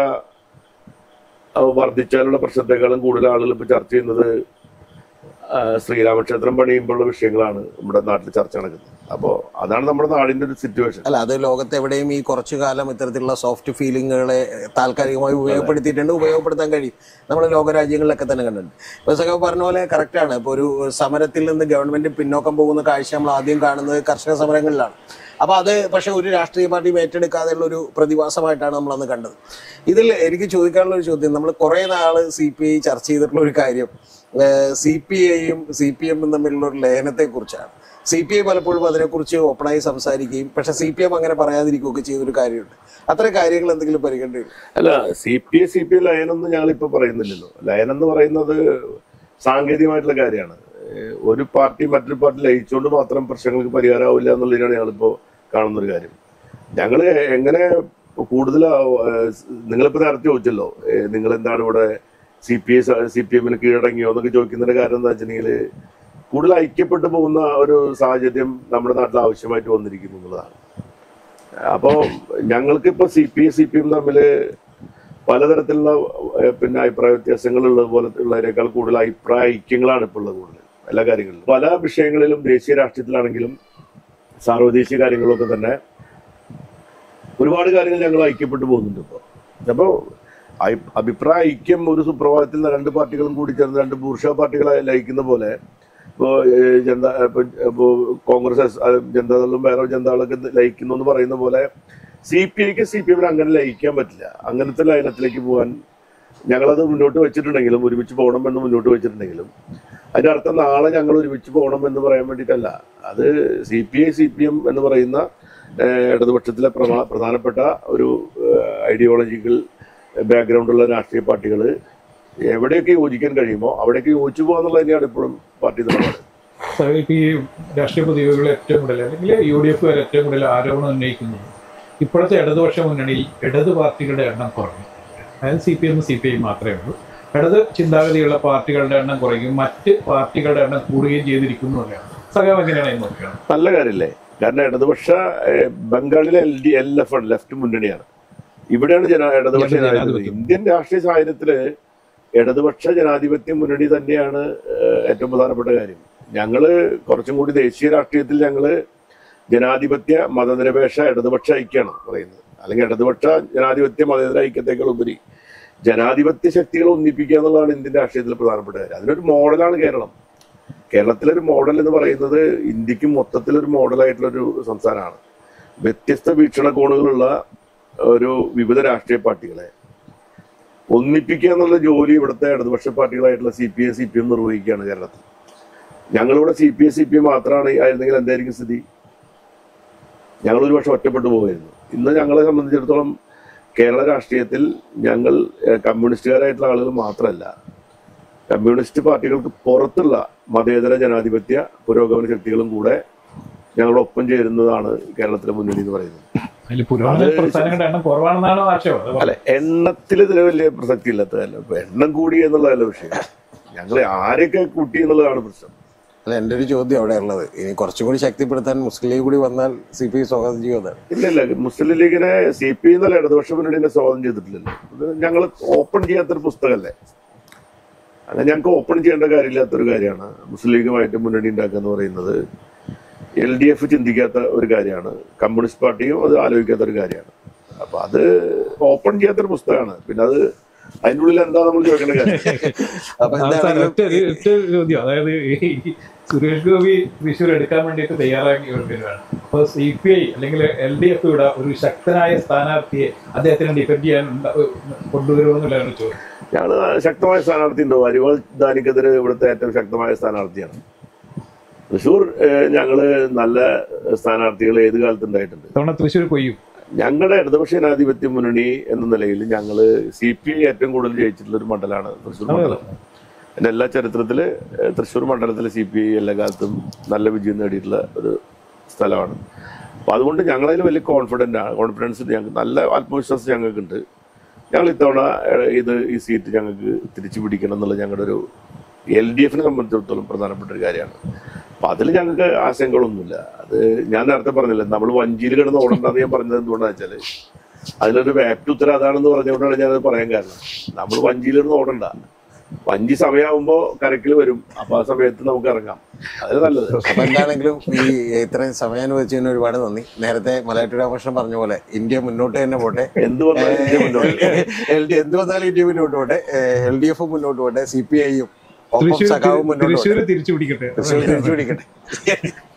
അഹ് വർദ്ധിച്ചാലുള്ള പ്രശ്നത്തെക്കാളും കൂടുതൽ ആളുകൾ ഇപ്പൊ ചർച്ച ചെയ്യുന്നത് ആ, ശ്രീരാമക്ഷേത്രം പണിയുമ്പോഴുള്ള വിഷയങ്ങളാണ് നമ്മുടെ നാട്ടിൽ ചർച്ച നടക്കുന്നത് അപ്പോൾ അതാണ് നമ്മുടെ നാടിന്റെ ഒരു സിറ്റുവേഷൻ അല്ല അത് ലോകത്തെവിടെയും ഈ കുറച്ചു കാലം ഇത്തരത്തിലുള്ള സോഫ്റ്റ് ഫീലിങ്ങുകളെ താൽക്കാലികമായി ഉപയോഗപ്പെടുത്തിയിട്ടുണ്ട് ഉപയോഗപ്പെടുത്താൻ കഴിയും നമ്മുടെ ലോകരാജ്യങ്ങളിലൊക്കെ തന്നെ കണ്ടിട്ടുണ്ട് ഇപ്പൊ സഖാവ് പറഞ്ഞ പോലെ കറക്റ്റാണ് ഇപ്പോൾ ഒരു സമരത്തിൽ നിന്ന് ഗവൺമെന്റ് പിന്നോക്കം പോകുന്ന കാഴ്ച നമ്മൾ ആദ്യം കാണുന്നത് കർഷക സമരങ്ങളിലാണ് അപ്പൊ അത് പക്ഷെ ഒരു രാഷ്ട്രീയ പാർട്ടിയും ഏറ്റെടുക്കാതെയുള്ള ഒരു പ്രതിഭാസമായിട്ടാണ് നമ്മൾ അന്ന് കണ്ടത് ഇതിൽ എനിക്ക് ചോദിക്കാനുള്ള ഒരു ചോദ്യം നമ്മൾ കുറെ നാള് സി പി ഐ ചർച്ച ചെയ്തിട്ടുള്ള ഒരു കാര്യം സി പി ഐയും സി പി എമ്മും തമ്മിലുള്ള ഒരു ലയനത്തെ കുറിച്ചാണ് സി പി ഐ പലപ്പോഴും അതിനെക്കുറിച്ച് ഓപ്പണായി സംസാരിക്കുകയും പക്ഷെ സി പി എം അങ്ങനെ പറയാതിരിക്കുകയൊക്കെ ചെയ്തൊരു കാര്യമുണ്ട് അത്തരം കാര്യങ്ങൾ എന്തെങ്കിലും പരിഗണിക്കും അല്ല C P I C P I ലയനം എന്ന് ഞങ്ങളിപ്പോ പറയുന്നില്ലല്ലോ ലയനം എന്ന് പറയുന്നത് സാങ്കേതികമായിട്ടുള്ള കാര്യമാണ് ഏഹ് ഒരു പാർട്ടി മറ്റൊരു പാർട്ടി ലയിച്ചുകൊണ്ട് മാത്രം പ്രശ്നങ്ങൾക്ക് പരിഹാരമാവില്ല എന്നുള്ളതിനാണ് ഞങ്ങളിപ്പോ കാണുന്ന ഒരു കാര്യം ഞങ്ങൾ എങ്ങനെ കൂടുതൽ നിങ്ങളിപ്പോ നേരത്തെ ചോദിച്ചല്ലോ നിങ്ങൾ എന്താണ് ഇവിടെ C P I C P എമ്മിന് കീഴടങ്ങിയോ എന്നൊക്കെ ചോദിക്കുന്നതിന്റെ കാരണം എന്താ വെച്ചിട്ടുണ്ടെങ്കിൽ കൂടുതൽ ഐക്യപ്പെട്ടു പോകുന്ന ഒരു സാഹചര്യം നമ്മുടെ നാട്ടിൽ ആവശ്യമായിട്ട് വന്നിരിക്കുന്നു എന്നുള്ളതാണ് അപ്പോൾ ഞങ്ങൾക്കിപ്പോൾ C P I C P M തമ്മിൽ പലതരത്തിലുള്ള ഏഹ്, പിന്നെ അഭിപ്രായ വ്യത്യാസങ്ങൾ ഉള്ളത് പോലെ ഉള്ളതിനേക്കാൾ കൂടുതൽ അഭിപ്രായ ഐക്യങ്ങളാണ് ഇപ്പോൾ ഉള്ളത് കൂടുതൽ എല്ലാ കാര്യങ്ങളിലും പല വിഷയങ്ങളിലും ദേശീയ രാഷ്ട്രീയത്തിലാണെങ്കിലും സാർവദേശീയ കാര്യങ്ങളൊക്കെ തന്നെ ഒരുപാട് കാര്യങ്ങൾ ഞങ്ങൾ ഐക്യപ്പെട്ടു പോകുന്നുണ്ട് ഇപ്പോൾ അപ്പോൾ അഭിപ്രായ ഐക്യം ഒരു സുപ്രഭാതത്തിൽ രണ്ട് പാർട്ടികളും കൂടി ചേർന്ന് രണ്ട് ബൂർഷ പാർട്ടികളെ ലയിക്കുന്ന പോലെ ഇപ്പോൾ ജനതാ ഇപ്പോൾ ഇപ്പോൾ കോൺഗ്രസ് എസ്- ആ, ജനതാദളും വേറെ ജനതാദളൊക്കെ ലയിക്കുന്നു എന്ന് പറയുന്ന പോലെ സി പി ഐക്ക് സി പി എമ്മിന് അങ്ങനെ ലയിക്കാൻ പറ്റില്ല അങ്ങനത്തെ ലയനത്തിലേക്ക് പോകാൻ ഞങ്ങളത് മുന്നോട്ട് വെച്ചിട്ടുണ്ടെങ്കിലും ഒരുമിച്ച് പോകണം എന്ന് മുന്നോട്ട് വെച്ചിട്ടുണ്ടെങ്കിലും അതിന്റെ അർത്ഥം നാളെ ഞങ്ങൾ ഒരുമിച്ച് പോകണം എന്ന് പറയാൻ വേണ്ടിയിട്ടല്ല അത് C P I C P M എന്ന് പറയുന്ന ഏഹ്, ഇടതുപക്ഷത്തിലെ പ്രധാ- പ്രധാനപ്പെട്ട ഒരു ഐഡിയോളജിക്കൽ ബാക്ക്ഗ്രൗണ്ടുള്ള രാഷ്ട്രീയ പാർട്ടികൾ എവിടെയൊക്കെ യോജിക്കാൻ കഴിയുമോ അവിടെയൊക്കെ യോജിച്ചു പോകാന്നുള്ളത് തന്നെയാണ് ഇപ്പോഴും പാർട്ടി നിലപാട് സാർ, ഇപ്പൊ ഈ രാഷ്ട്രീയ പ്രതിയോഗികൾ ഏറ്റവും കൂടുതൽ അല്ലെങ്കിൽ യു ഡി എഫ് ഏറ്റവും കൂടുതൽ ആരോപണം ഉന്നയിക്കുന്നത് ഇപ്പോഴത്തെ ഇടതുപക്ഷ മുന്നണിയിൽ ഇടത് പാർട്ടികളുടെ എണ്ണം കുറഞ്ഞു അതായത് C P M C P I മാത്രമേ ഉള്ളൂ ഇടത് ചിന്താഗതിയുള്ള പാർട്ടികളുടെ എണ്ണം കുറയുകയും മറ്റ് പാർട്ടികളുടെ എണ്ണം കൂടുകയും ചെയ്തിരിക്കുന്നു എന്നാണ് സഖാവ് എങ്ങനെയാണ് ഇത് നോക്കുകയാണ് നല്ല കാര്യമല്ലേ കാരണം ഇടതുപക്ഷ ഏഹ്, ബംഗാളിലെ എൽ ഡി എൽ എഫ് ആണ് ലെഫ്റ്റ് മുന്നണിയാണ് ഇവിടെയാണ് ജന ഇടതുപക്ഷ ഇടത് ജനാധിപത്യം ജനാധിപത്യം. ഇന്ത്യൻ രാഷ്ട്രീയ സാഹചര്യത്തില് ഇടതുപക്ഷ ജനാധിപത്യ മുന്നണി തന്നെയാണ് ഏഹ്, ഏറ്റവും പ്രധാനപ്പെട്ട കാര്യം ഞങ്ങള് കുറച്ചും കൂടി ദേശീയ രാഷ്ട്രീയത്തിൽ ഞങ്ങള് ജനാധിപത്യ മതനിരപേക്ഷ ഇടതുപക്ഷ ഐക്യമാണ് പറയുന്നത് അല്ലെങ്കിൽ ഇടതുപക്ഷ ജനാധിപത്യ മതേതര ഐക്യത്തെക്കാൾ ഉപരി ജനാധിപത്യ ശക്തികളെ ഒന്നിപ്പിക്കുക എന്നുള്ളതാണ് ഇന്ത്യൻ രാഷ്ട്രീയത്തിൽ പ്രധാനപ്പെട്ട കാര്യം അതിനൊരു മോഡലാണ് കേരളം കേരളത്തിലൊരു മോഡൽ എന്ന് പറയുന്നത് ഇന്ത്യക്ക് മൊത്തത്തിലൊരു മോഡലായിട്ടുള്ള ഒരു സംസ്ഥാനമാണ് വ്യത്യസ്ത വീക്ഷണകോണുകളുള്ള ഒരു വിവിധ രാഷ്ട്രീയ പാർട്ടികളെ ഒന്നിപ്പിക്കുക എന്നുള്ള ജോലി ഇവിടുത്തെ ഇടതുപക്ഷ പാർട്ടികളായിട്ടുള്ള C P I C P M നിർവഹിക്കുകയാണ് കേരളത്തിൽ ഞങ്ങളിവിടെ C P I C P M മാത്രമാണ് ആയിരുന്നെങ്കിൽ എന്തായിരിക്കും സ്ഥിതി ഞങ്ങൾ ഒരു പക്ഷെ ഒറ്റപ്പെട്ടു പോകുമായിരുന്നു ഇന്ന് ഞങ്ങളെ സംബന്ധിച്ചിടത്തോളം കേരള രാഷ്ട്രീയത്തിൽ ഞങ്ങൾ ഏഹ്, കമ്മ്യൂണിസ്റ്റുകാരായിട്ടുള്ള ആളുകൾ മാത്രമല്ല കമ്മ്യൂണിസ്റ്റ് പാർട്ടികൾക്ക് പുറത്തുള്ള മതേതര ജനാധിപത്യ പുരോഗമന ശക്തികളും കൂടെ ഞങ്ങളൊപ്പം ചേരുന്നതാണ് കേരളത്തിലെ മുന്നണി എന്ന് പറയുന്നത് അതിൽ പുരോഗമന അത് പ്രസ്ഥാനങ്ങളുടെ എണ്ണം കുറവാണെന്നാണോ ആക്ഷേപം അത് അല്ല എണ്ണത്തിൽ ഇതിന് വലിയ പ്രസക്തി ഇല്ലാത്തതല്ല ഇപ്പൊ എണ്ണം കൂടി എന്നുള്ളതല്ല വിഷയം ഞങ്ങൾ ആരൊക്കെ കൂട്ടി എന്നുള്ളതാണ് പ്രശ്നം അല്ല എൻ്റെ ഒരു ചോദ്യം അവിടെ ഉള്ളത് ഇനി കുറച്ചും കൂടി ശക്തിപ്പെടുത്താൻ മുസ്ലിം ലീഗ് കൂടി വന്നാൽ സി പി ഐ സ്വാഗതം ചെയ്യുമെന്നാണ് ഇല്ല ഇല്ല മുസ്ലിം ലീഗിനെ സി പി എന്നല്ല ഇടതുപക്ഷ മുന്നണിനെ സ്വാഗതം ചെയ്തിട്ടില്ലല്ലോ ഇത് ഞങ്ങൾ ഓപ്പൺ ചെയ്യാത്തൊരു പുസ്തകമല്ലേ അങ്ങനെ ഞങ്ങൾക്ക് ഓപ്പൺ ചെയ്യേണ്ട കാര്യമില്ലാത്തൊരു കാര്യമാണ് മുസ്ലിം ലീഗുമായിട്ട് മുന്നണി ഉണ്ടാക്കുക എന്ന് പറയുന്നത് എൽ ഡി എഫ് ചിന്തിക്കാത്ത ഒരു കാര്യമാണ് കമ്മ്യൂണിസ്റ്റ് പാർട്ടിയും അത് ആലോചിക്കാത്ത ഒരു കാര്യമാണ് അപ്പൊ അത് ഓപ്പൺ ചെയ്യാത്തൊരു പുസ്തകമാണ് പിന്നെ അത് അതിൻ്റെ ഉള്ളിൽ എന്താ നമ്മൾ ചോദിക്കേണ്ട കാര്യം അപ്പൊ അവസാനം എന്താണെങ്കിലും ഒറ്റ ഒരു- ഒറ്റ ഒരു ചോദ്യം അതായത് ഈ സുരേഷ് ഗോപി തൃശ്ശൂർ എടുക്കാൻ വേണ്ടിയിട്ട് തയ്യാറാക്കി വരുന്നതാണ് അപ്പോൾ സി പി ഐ അല്ലെങ്കിൽ എൽ ഡി എഫ് ഇവിടെ ഒരു ശക്തനായ സ്ഥാനാർത്ഥിയെ അദ്ദേഹത്തിന് ഡിഫെൻഡ് ചെയ്യാൻ ഉണ്ട- കൊണ്ടുവരുമെന്നുള്ളതാണ് ചോദ്യം ഞങ്ങൾ ശക്തമായ സ്ഥാനാർത്ഥി ഉണ്ടോ അരിവാൾ ദാനിക്കെതിരെ ഇവിടുത്തെ ഏറ്റവും ശക്തമായ സ്ഥാനാർത്ഥിയാണ് തൃശ്ശൂർ ഏഹ്, ഞങ്ങള് നല്ല സ്ഥാനാർത്ഥികൾ ഏത് കാലത്ത് ഉണ്ടായിട്ടുണ്ട് തവണ തൃശ്ശൂർ കൊയ്യും ഞങ്ങളുടെ ഇടതുപക്ഷ ജനാധിപത്യ മുന്നണി എന്ന നിലയിൽ ഞങ്ങൾ സി പി ഐ ഏറ്റവും കൂടുതൽ ജയിച്ചിട്ടുള്ള ഒരു മണ്ഡലമാണ് തൃശ്ശൂർ മണ്ഡലം എൻ്റെ എല്ലാ ചരിത്രത്തിൽ തൃശ്ശൂർ മണ്ഡലത്തിൽ സി പി ഐ എല്ലാ കാലത്തും നല്ല വിജയം നേടിയിട്ടുള്ള ഒരു സ്ഥലമാണ് അപ്പോൾ അതുകൊണ്ട് ഞങ്ങളതിൽ വലിയ കോൺഫിഡൻ്റ് ആണ് കോൺഫിഡൻസ് ഞങ്ങൾക്ക് നല്ല ആത്മവിശ്വാസം ഞങ്ങൾക്കുണ്ട് ഞങ്ങൾ ഇത്തവണ ഏഹ്, ഇത് ഈ സീറ്റ് ഞങ്ങൾക്ക് തിരിച്ചു പിടിക്കണം എന്നുള്ള ഞങ്ങളുടെ ഒരു എൽ ഡി എഫിനെ സംബന്ധിച്ചിടത്തോളം പ്രധാനപ്പെട്ട ഒരു കാര്യമാണ് അപ്പൊ അതിൽ ഞങ്ങൾക്ക് ആശങ്കകളൊന്നുമില്ല അത് ഞാൻ നേരത്തെ പറഞ്ഞില്ല നമ്മൾ വഞ്ചിയിൽ കിടന്ന് ഓടണ്ടെന്ന് ഞാൻ പറഞ്ഞത് എന്തുകൊണ്ടാന്ന് വെച്ചാല് അതിലൊരു വ്യാപ്തി ഉത്തരം അതാണെന്ന് പറഞ്ഞുകൊണ്ടാണ് ഞാനത് പറയാൻ കാരണം നമ്മൾ വഞ്ചിയിൽ കിടന്ന് ഓടണ്ട വഞ്ചി സമയമാകുമ്പോ കരക്കിൽ വരും അപ്പൊ ആ സമയത്ത് നമുക്ക് ഇറങ്ങാം അത് നല്ലത് അപ്പൊ എന്താണെങ്കിലും ഈ ഇത്രയും സമയം അനുവദിച്ചതിന് ഒരുപാട് നന്ദി നേരത്തെ മലയാറ്റൂർ രാമകൃഷ്ണൻ പറഞ്ഞ പോലെ ഇന്ത്യ മുന്നോട്ട് തന്നെ പോട്ടെ എന്ത് പറഞ്ഞാലും ഇന്ത്യ മുന്നോട്ട് എൽ ഡി എന്ത് വന്നാലും ഇന്ത്യ മുന്നോട്ട് പോട്ടെ എൽ ഡി എഫ് മുന്നോട്ട് പോട്ടെ സി പി ഐയും ഒപ്പം തൃശ്ശൂർ സഖാവും മുന്നോട്ട് പോട്ടെ തൃശ്ശൂർ തിരിച്ചു പിടിക്കട്ടെ തൃശ്ശൂർ തിരിച്ചു പിടിക്കട്ടെ